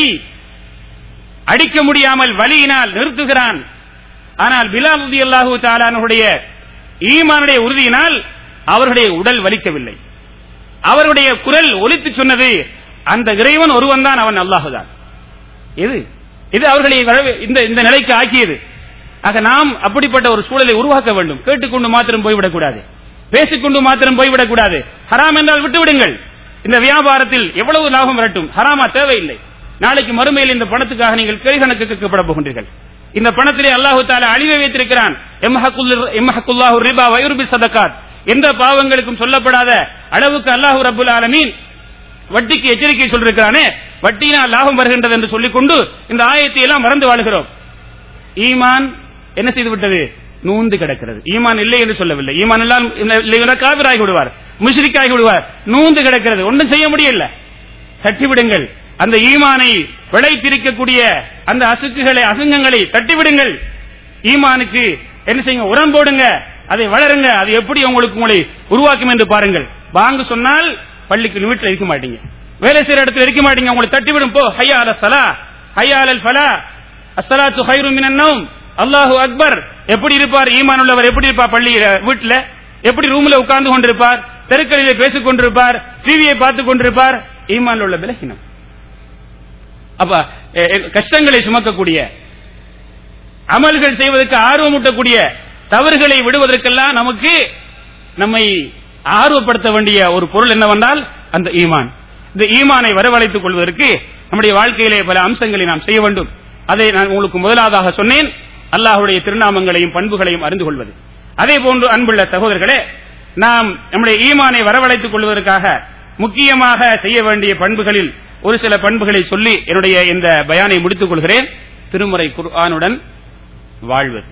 அடிக்க முடியாமல் வலியினால் நிறுத்துகிறான் ஆனால் பிலால் ரதி அல்லாஹு தாலானுடைய ஈமானுடைய உறுதியினால் அவருடைய உடல் வலிக்கவில்லை அவருடைய குரல் ஒலித்து சொன்னது அந்த இறைவன் ஒருவன் தான் அவன் அல்லாஹுதான் இது இது அவர்களை வரவே- இந்த இந்த நிலைக்கு ஆக்கியது ஆக நாம் அப்படிப்பட்ட ஒரு சூழலை உருவாக்க வேண்டும் கேட்டுக்கொண்டு மாத்திரம் போய்விடக்கூடாது பேசிக்கொண்டு மாத்திரம் போய்விடக்கூடாது ஹராம் என்றால் விட்டுவிடுங்கள் இந்த வியாபாரத்தில் எவ்வளவு லாபம் வரட்டும் ஹராமா தேவையில்லை நாளைக்கு மறுமையில் இந்த பணத்துக்காக நீங்கள் கேள்வி கணக்கு கேட்கப்பட போகின்றீர்கள் இந்த பணத்திலே அல்லாஹு தாலா அழிவை வைத்திருக்கிறான் எம்மஹக்குல்- எம்மஹக்குல்லாஹு ரிபா வயுர்பி சதகாத் எந்த பாவங்களுக்கும் சொல்லப்படாத அளவுக்கு அல்லாஹு ரப்புல் ஆலமீன் வட்டிக்கு எச்சரிக்கை சொல்லிருக்கிறானே வட்டியினால் லாபம் வருகின்றது என்று சொல்லிக்கொண்டு இந்த ஆயத்தை எல்லாம் மறந்து வாழுகிறோம் ஈமான் என்ன செய்து விட்டது நூந்து கிடக்கிறது ஈமான் இல்லை என்று சொல்லவில்லை ஈமான் எல்லாம் இல்லை காவிராகி விடுவார் முஷ்ரிக்காகி விடுவார் நூந்து கிடக்கிறது ஒன்றும் செய்ய முடியல தட்டிவிடுங்கள் அந்த ஈமானை விளைத்திருக்கக்கூடிய அந்த அசுக்குகளை அசுங்கங்களை தட்டிவிடுங்கள் ஈமானுக்கு என்ன செய்யுங்க உரம் போடுங்க அதை வளருங்க அது எப்படி உங்களுக்கு உங்களை உருவாக்கும் என்று பாருங்கள் வாங்க சொன்னால் பள்ளிக்கு வீட்டில் இருக்க மாட்டீங்க வேலை செய்யற இடத்துல இருக்க மாட்டீங்க உங்களை தட்டிவிடும் போ ஹையா அல சலா ஹையா அலல் ஃபலா அஸ்ஸலாத்து ஹைரு மினன் நௌம் அல்லாஹு அக்பர் எப்படி இருப்பார் ஈமான் உள்ளவர் எப்படி இருப்பார் பள்ளி வீட்டுல எப்படி ரூம்ல உட்கார்ந்து கொண்டிருப்பார் தெருக்களிலே பேசிக் கொண்டிருப்பார் டிவியை பார்த்துக் கொண்டிருப்பார் ஈமான் உள்ள விலகினம் அப்ப எ, எ, கஷ்டங்களை சுமக்கக்கூடிய அமல்கள் செய்வதற்கு ஆர்வமூட்டக்கூடிய தவறுகளை விடுவதற்கெல்லாம் நமக்கு நம்மை ஆர்வப்படுத்த வேண்டிய ஒரு பொருள் என்னவென்றால் அந்த ஈமான் இந்த ஈமானை வரவழைத்துக் கொள்வதற்கு நம்முடைய வாழ்க்கையிலே பல அம்சங்களை நாம் செய்ய வேண்டும் அதை நான் உங்களுக்கு முதலாவதாக சொன்னேன் அல்லாஹ்வுடைய திருநாமங்களையும் பண்புகளையும் அறிந்து கொள்வது அதே போன்று அன்புள்ள சகோதரர்களே நாம் நம்முடைய ஈமானை வரவழைத்துக் கொள்வதற்காக முக்கியமாக செய்ய வேண்டிய பண்புகளில் ஒரு சில பண்புகளை சொல்லி என்னுடைய இந்த பயானை முடித்துக் கொள்கிறேன் திருமுறை குர்ஆனுடன் வாழ்வது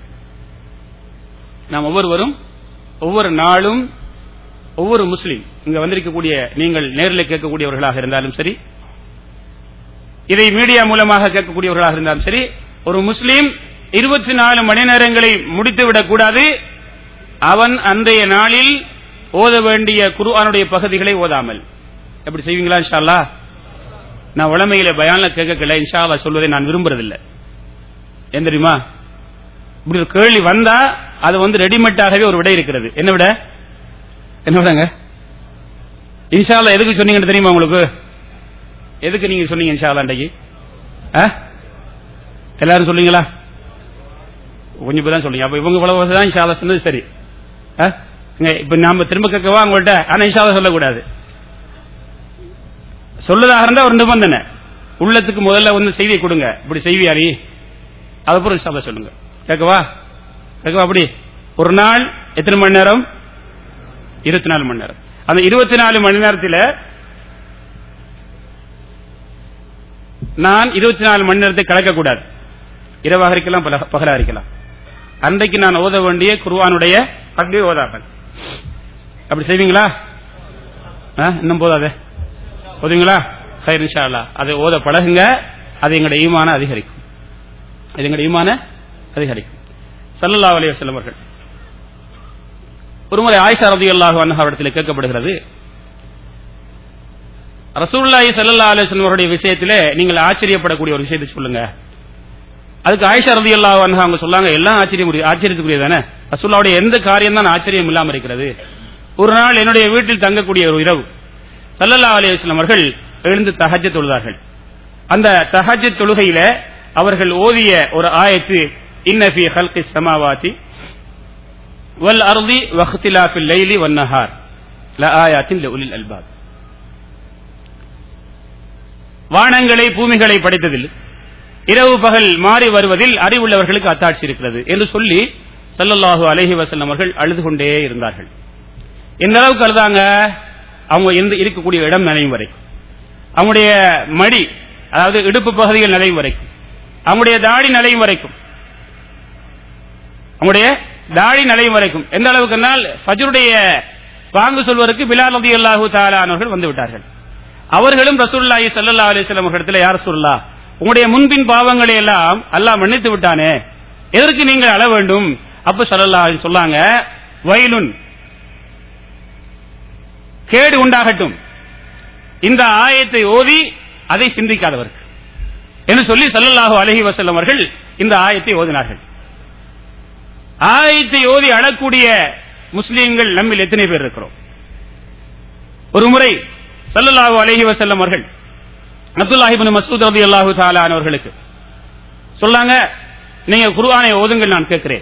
நாம் ஒவ்வொருவரும் ஒவ்வொரு நாளும் ஒவ்வொரு முஸ்லீம் இங்க வந்திருக்கக்கூடிய நீங்கள் நேரில் கேட்கக்கூடியவர்களாக இருந்தாலும் சரி இதை மீடியா மூலமாக கேட்கக்கூடியவர்களாக இருந்தாலும் சரி ஒரு முஸ்லீம் இருபத்தி நாலு மணி நேரங்களை முடித்து விடக்கூடாது அவன் அன்றைய நாளில் ஓத வேண்டிய குர்ஆனுடைய பகுதிகளை ஓதாமல் எப்படி செய்வீங்களா இன்ஷா அல்லாஹ் நான் உளமையில பயான்ல கேட்கல இன்ஷா அல்லாஹ் சொல்வதை நான் விரும்புறதில்லை ஏன் தெரியுமா இப்படி ஒரு கேள்வி வந்தா அது வந்து ரெடிமேட்டாகவே ஒரு விடை இருக்கிறது என்ன விட என்ன விடங்க இன்ஷா அல்லாஹ் எதுக்கு சொன்னீங்கன்னு தெரியுமா உங்களுக்கு எதுக்கு நீங்க சொன்னீங்க இன்ஷா அல்லாஹ் அன்றைக்கு ஆ? எல்லாரும் சொல்லுங்களா கொஞ்சம் பேர் தான் சொல்லுங்க அப்ப இவங்க இவ்வளவு தான் இன்ஷா அல்லாஹ் சொன்னது சரி ஆ? இங்க இப்ப நாம திரும்ப கேட்கவா உங்கள்ட்ட ஆனா இன்ஷா அல்லாஹ் சொல்லக்கூடாது சொல்லதாக இருந்தா ஒரு நிபந்தனை உள்ளத்துக்கு முதல்ல வந்து செய்தியை கொடுங்க இப்படி செய்வியாரி அதுக்கப்புறம் இன்ஷா அல்லாஹ் சொல்லுங்க கேட்கவா கேட்கவா அப்படி ஒரு நாள் எத்தனை மணி நேரம் இருபத்தி நாலு மணி நேரம் அந்த இருபத்தி நாலு மணி நேரத்தில் நான் இருபத்தி நாலு மணி நேரத்தை கலக்கக்கூடாது இரவாக இருக்கலாம் பல- பகலாக இருக்கலாம் அன்றைக்கு நான் ஓத வேண்டிய குர்ஆனுடைய பகுதியை ஓதாமல் அப்படி செய்வீங்களா ஆ, இன்னும் போதாதே ஓதுவீங்களா சரி இன்ஷா அல்லாஹ் அதை ஓத பழகுங்க அது எங்களுடைய ஈமான அதிகரிக்கும் அது எங்களுடைய ஈமான அதிகரிக்கும் ஸல்லல்லாஹு அலைஹி வஸல்லம் அவர்கள் ஒருமுறை ஆயிஷா ரலியல்லாஹு அன்ஹா இடத்தில் கேட்கப்படுகிறது ரசூலுல்லாஹி ஸல்லல்லாஹு அலைஹி வஸல்லம் அவருடைய விஷயத்திலே நீங்கள் ஆச்சரியப்படக்கூடிய ஒரு விஷயத்தை சொல்லுங்க அதுக்கு ஆயிஷா ரலியல்லாஹு அன்ஹா அவங்க சொல்லாங்க எல்லாம் ஆச்சரியம் ஆச்சரியத்துக்குரியதானே ரசூலுல்லாஹுடைய எந்த காரியம் தான் ஆச்சரியம் இல்லாம இருக்கிறது ஒரு நாள் என்னுடைய வீட்டில் தங்கக்கூடிய ஒரு இரவு ஸல்லல்லாஹு அலைஹி வஸல்லம் அவர்கள் எழுந்து தஹஜ்ஜத் தொழுதார்கள் அந்த தஹஜ்ஜத் தொழுகையில அவர்கள் ஓதிய ஒரு ஆயத்து இன்ன ஃபீ ஹல்கிஸ் ஸமாவாதி வல் அர்தி வக்திலாஃபில் லைலி வன் நஹார் லஆயாத்தின் லிஉலில் அல்பாப் வானங்களை பூமிகளை படைத்ததில் இரவு பகல் மாறி வருவதில் அறிவுள்ளவர்களுக்கு அத்தாட்சி இருக்கிறது என்று சொல்லி ஸல்லல்லாஹு அலைஹி வஸல்லம் அவர்கள் அழுது கொண்டே இருந்தார்கள் எந்த அளவுக்கு அழுதாங்க அவங்க எந்த இருக்கக்கூடிய இடம் நினையும் வரைக்கும் அவங்களுடைய மடி அதாவது இடுப்பு பகுதிகள் நிலையும் வரைக்கும் அவங்களுடைய தாடி நிலையும் வரைக்கும் அவங்களுடைய தாடி நிலையும் வரைக்கும் எந்த அளவுக்கு என்றால் ஃபஜ்ருடைய வாங்கு சொல்வதற்கு பிலால் ரலியல்லாஹு தஆலா அவர்கள் வந்து விட்டார்கள் அவர்களும் ரசூலுல்லாஹி ஸல்லல்லாஹு அலைஹி வஸல்லம் இடத்துல யார் சொல்லா உங்களுடைய முன்பின் பாவங்களை எல்லாம் அல்லாஹ் மன்னித்து விட்டானே எதற்கு நீங்கள் அழ வேண்டும் அப்ப ஸல்லல்லாஹு அலைஹி சொல்லாங்க வயலுன் கேடு உண்டாகட்டும் இந்த ஆயத்தை ஓதி அதை சிந்திக்காதவர்கள் என்று சொல்லி ஸல்லல்லாஹு அலைஹி வஸல்லம் அவர்கள் இந்த ஆயத்தை ஓதினார்கள் ஆயத்தை ஓதி அழக்கூடிய முஸ்லீம்கள் நம்மில் எத்தனை பேர் இருக்கிறோம் ஒரு முறை ஸல்லல்லாஹு அலைஹி வஸல்லம் அவர்கள் அப்துல்லாஹி இப்னு மஸ்ஊத் ரலியல்லாஹு தஆலா அவர்களுக்கு சொல்லாங்க நீங்க குர்ஆனை ஓதுங்கள் நான் கேட்கிறேன்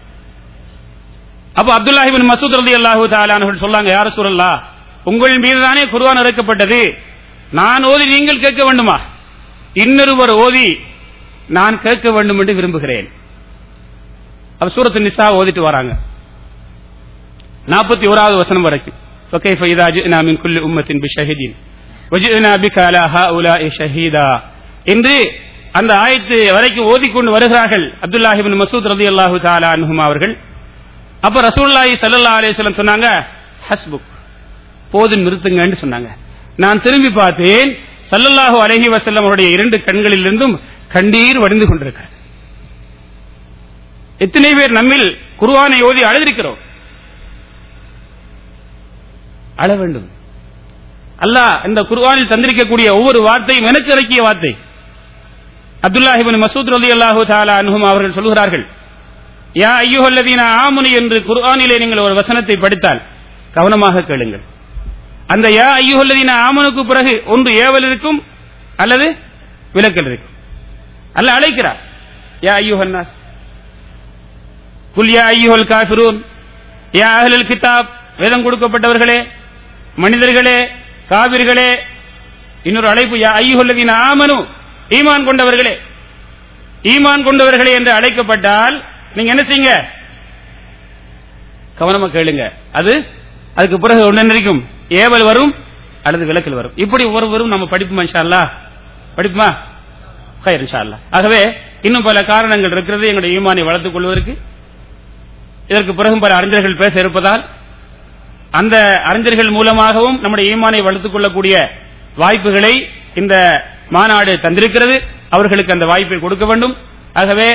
அப்ப அப்துல்லாஹி இப்னு மஸ்ஊத் ரலியல்லாஹு தஆலா அவர்கள் சொல்லாங்க யா ரசூலல்லாஹ் உங்கள் மீதுதானே குர்ஆன் இறக்கப்பட்டது நான் ஓதி நீங்கள் கேட்க வேண்டுமா இன்னொருவர் ஓதி நான் கேட்க வேண்டும் என்று விரும்புகிறேன் அப்ப சூரத்து நிசா ஓதிட்டு வராங்க நாற்பத்தி ஓராவது வசனம் வரைக்கும் فكيف إذا جئنا من كل أمة بشهيد وجئنا بك على هؤلاء شهيدا என்று அந்த ஆயத்து வரைக்கும் ஓதிக்கொண்டு வருகிறார்கள் அப்துல்லாஹி இப்னு மசூத் ரலியல்லாஹு தஆலா அன்ஹுமா அவர்கள் அப்ப ரசூலுல்லாஹி ஸல்லல்லாஹு அலைஹி வஸல்லம் சொன்னாங்க ஹஸ்புக் போதும் நிறுத்துங்கன்னு சொன்னாங்க நான் திரும்பி பார்த்தேன் ஸல்லல்லாஹு அலைஹி வஸல்லம் அவருடைய இரண்டு கண்களிலிருந்தும் கண்ணீர் வடிந்து கொண்டிருக்கிறது எத்தனை பேர் நம்மில் குர்ஆனை ஓதி அழுதிருக்கிறோம் அழ வேண்டும் அல்லாஹ் இந்த குர்ஆனில் தந்திருக்கக்கூடிய ஒவ்வொரு வார்த்தையும் எனக்கு இறக்கிய வார்த்தை அப்துல்லாஹி இப்னு மசூத் ரலியல்லாஹு தஆலா அன்ஹும் அவர்கள் சொல்கிறார்கள் யா ஐயுஹல்லதீன ஆமுனு என்று குர்ஆனிலே நீங்கள் ஒரு வசனத்தை படித்தால் கவனமாக கேளுங்கள் அந்த யா ஐயுஹல்லதீன ஆமனுக்கு பிறகு ஒன்று ஏவல் இருக்கும் அல்லது விலக்கல் இருக்கும் அல்ல அழைக்கிறார் யா ஐயுஹன்னாஸ் குல் யா ஐயுஹல் காஃபிரூன் யா அஹ்லல் கிதாப் வேதம் கொடுக்கப்பட்டவர்களே மனிதர்களே காவிர்களே இன்னொரு அழைப்பு யா ஐயுஹல்லதீன ஆமனு ஈமான் கொண்டவர்களே ஈமான் கொண்டவர்களே என்று அழைக்கப்பட்டால் நீங்க என்ன செய்யுங்க கவனமா கேளுங்க அது அதுக்கு பிறகு ஒன்று இருக்கும் ஏவல் வரும் அல்லது விளக்கல் வரும் இப்படி ஒவ்வொருவரும் நம்ம படிப்போமா இன்ஷா அல்லாஹ் படிப்புமா கயிறு இன்ஷா அல்லாஹ் ஆகவே இன்னும் பல காரணங்கள் இருக்கிறது எங்களுடைய ஈமானை வளர்த்துக் கொள்வதற்கு இதற்கு பிறகும் பல அறிஞர்கள் பேச இருப்பதால் அந்த அறிஞர்கள் மூலமாகவும் நம்முடைய ஈமானை வளர்த்துக் கொள்ளக்கூடிய வாய்ப்புகளை இந்த மாநாடு தந்திருக்கிறது அவர்களுக்கு அந்த வாய்ப்பை கொடுக்க வேண்டும் ஆகவே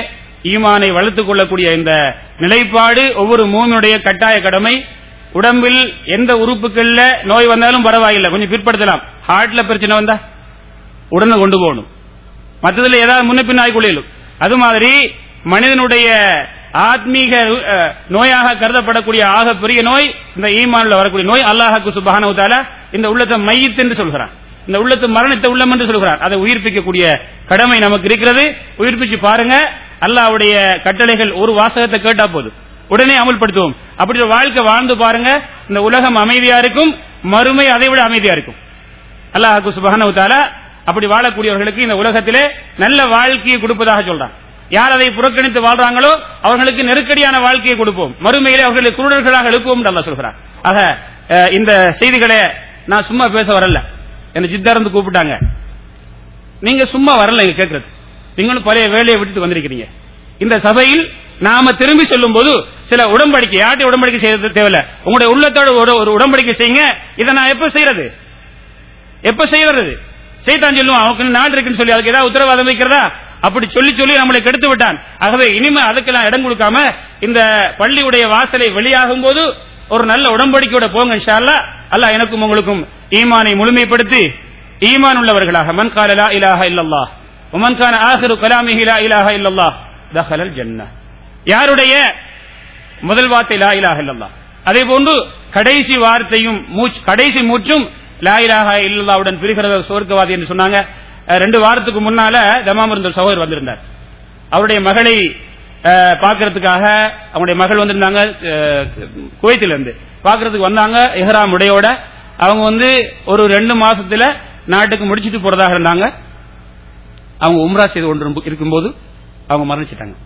ஈமானை வளர்த்துக் கொள்ளக்கூடிய இந்த நிலைப்பாடு ஒவ்வொரு மூமியுடைய கட்டாய கடமை உடம்பில் எந்த உறுப்புகள்ல நோய் வந்தாலும் பரவாயில்லை கொஞ்சம் பிற்படுத்தலாம் ஹார்ட்ல பிரச்சனை வந்தா உடனே கொண்டு போகணும் மற்றதுல ஏதாவது முன்ன பின் ஆகிக்கொள்ளும் அது மாதிரி மனிதனுடைய ஆத்மீக அஹ், நோயாக கருதப்படக்கூடிய ஆக பெரிய நோய் இந்த ஈமான்ல வரக்கூடிய நோய் அல்லாஹாக்கு சுபஹானஹு தஆலா இந்த உள்ளத்தை மையத் என்று சொல்கிறான் இந்த உள்ளத்து மரணித்த உள்ளம் என்று சொல்கிறார் அதை உயிர்ப்பிக்கக்கூடிய கடமை நமக்கு இருக்கிறது உயிர்ப்பிச்சு பாருங்க அல்லாஹ்வுடைய கட்டளைகள் ஒரு வாசகத்தை கேட்டா போதும் உடனே அமல்படுத்துவோம் அப்படி ஒரு வாழ்க்கை வாழ்ந்து பாருங்க இந்த உலகம் அமைதியா இருக்கும் மறுமை அதை விட அமைதியா இருக்கும் அல்லாஹு சுபஹானஹு தஆலா அப்படி வாழக்கூடியவர்களுக்கு இந்த உலகத்திலே நல்ல வாழ்க்கையை கொடுப்பதாக சொல்றான் யார் அதை புறக்கணித்து வாழ்றாங்களோ அவர்களுக்கு நெருக்கடியான வாழ்க்கையை கொடுப்போம் மறுமையிலே அவர்களை குருடர்களாக எழுப்புவோம் என்று அல்லாஹ் சொல்கிறான் ஆக அஹ், இந்த செய்திகளை நான் சும்மா பேச வரல என்ன சித்தார்ந்து கூப்பிட்டாங்க நீங்க சும்மா வரல இங்க கேட்கறது நீங்களும் பழைய வேலையை விட்டுட்டு வந்திருக்கிறீங்க இந்த சபையில் நாம திரும்பி சொல்லும் போது சில உடன்படிக்கை யார்கிட்ட உடன்படிக்கை செய்யறது தேவையில்ல உங்களுடைய உள்ளத்தோட ஒரு ஒரு உடன்படிக்கை செய்யுங்க இதை நான் எப்ப செய்யறது எப்ப செய்யறது செய்தான் சொல்லுவான் அவனுக்கு நாள் இருக்குன்னு சொல்லி அதுக்கு ஏதாவது உத்தரவாதம் வைக்கிறதா அப்படி சொல்லி சொல்லி நம்மளை கெடுத்து விட்டான் ஆகவே இனிமே அதுக்கெல்லாம் இடம் கொடுக்காம இந்த பள்ளியுடைய வாசலை வெளியாகும் போது ஒரு நல்ல உடன்படிக்கையோட போங்க இன்ஷா அல்லாஹ் அல்லாஹ் எனக்கும் உங்களுக்கும் ஈமானை முழுமைப்படுத்தி ஈமான் உள்ளவர்களாக மன் கால லா இலாஹ இல்லல்லாஹ் உமன் கான ஆஹிரு கலாமிஹி லா இலாஹ இல்லல்லாஹ் தஹலல் ஜன்னah யாருடைய முதல் வார்த்தை லா இலாஹ இல்லல்லாஹ் அதே போன்று கடைசி வார்த்தையும் மூச்சு கடைசி மூச்சும் லா இலாஹ இல்லல்லாவுடன் பிரிகிறது சுவர்க்கவாதி என்று சொன்னாங்க அஹ் ரெண்டு வாரத்துக்கு முன்னால தமாம் இருந்த ஒரு சகோதரர் வந்திருந்தார் அவருடைய மகளை அஹ், பார்க்கறதுக்காக அவங்களுடைய மகள் வந்திருந்தாங்க அஹ், குவைத்தில இருந்து பார்க்கறதுக்கு வந்தாங்க இஹ்ராம் உடையோட அவங்க வந்து ஒரு ரெண்டு மாசத்துல நாட்டுக்கு முடிச்சிட்டு போறதாக இருந்தாங்க அவங்க உம்ரா செய்து கொண்டு இருக்கும்போது அவங்க மரணிச்சிட்டாங்க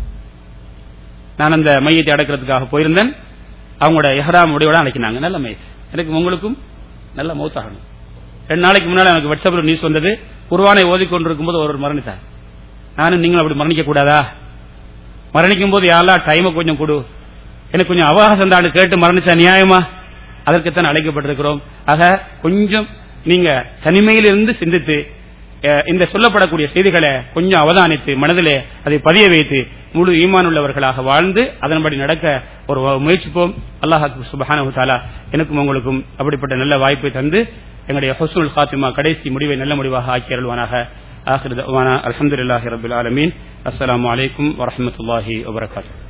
நான் அந்த மையத்தை அடக்கிறதுக்காக போயிருந்தேன் அவங்களோட எஹ்ராம் உடையோட அழைக்கினாங்க நல்ல மையத் எனக்கு உங்களுக்கும் நல்ல மௌத்தாகணும் ரெண்டு நாளைக்கு முன்னாடி எனக்கு வாட்ஸ்அப்ல நியூஸ் வந்தது குர்வானை ஓதிக்கொண்டிருக்கும் போது ஒருவர் மரணித்தார் நானும் நீங்களும் அப்படி மரணிக்க கூடாதா மரணிக்கும் போது யாரெல்லாம் டைமை கொஞ்சம் கொடு எனக்கு கொஞ்சம் அவகாசம் தான் கேட்டு மரணிச்சா நியாயமா அதற்குத்தான் அழைக்கப்பட்டிருக்கிறோம் ஆக கொஞ்சம் நீங்க தனிமையில் இருந்து சிந்தித்து அஹ், இந்த சொல்லப்படக்கூடிய செய்திகளை கொஞ்சம் அவதானித்து மனதிலே அதை பதிய வைத்து முழு ஈமான் உள்ளவர்களாக வாழ்ந்து அதன்படி நடக்க ஒரு முயற்சிப்போம் அல்லாஹாக்கு சுபஹானஹு தஆலா எனக்கும் உங்களுக்கும் அப்படிப்பட்ட நல்ல வாய்ப்பை தந்து எங்களுடைய ஹுஸ்னுல் காத்திமா கடைசி முடிவை நல்ல முடிவாக ஆக்கி அருள்வானாக ஆஹிர் தஅவானா அல்ஹம்துலில்லாஹி ரப்பில் ஆலமீன் அஸ்ஸலாமு அலைக்கும் வரஹ்மத்துல்லாஹி வபரகாத்துஹு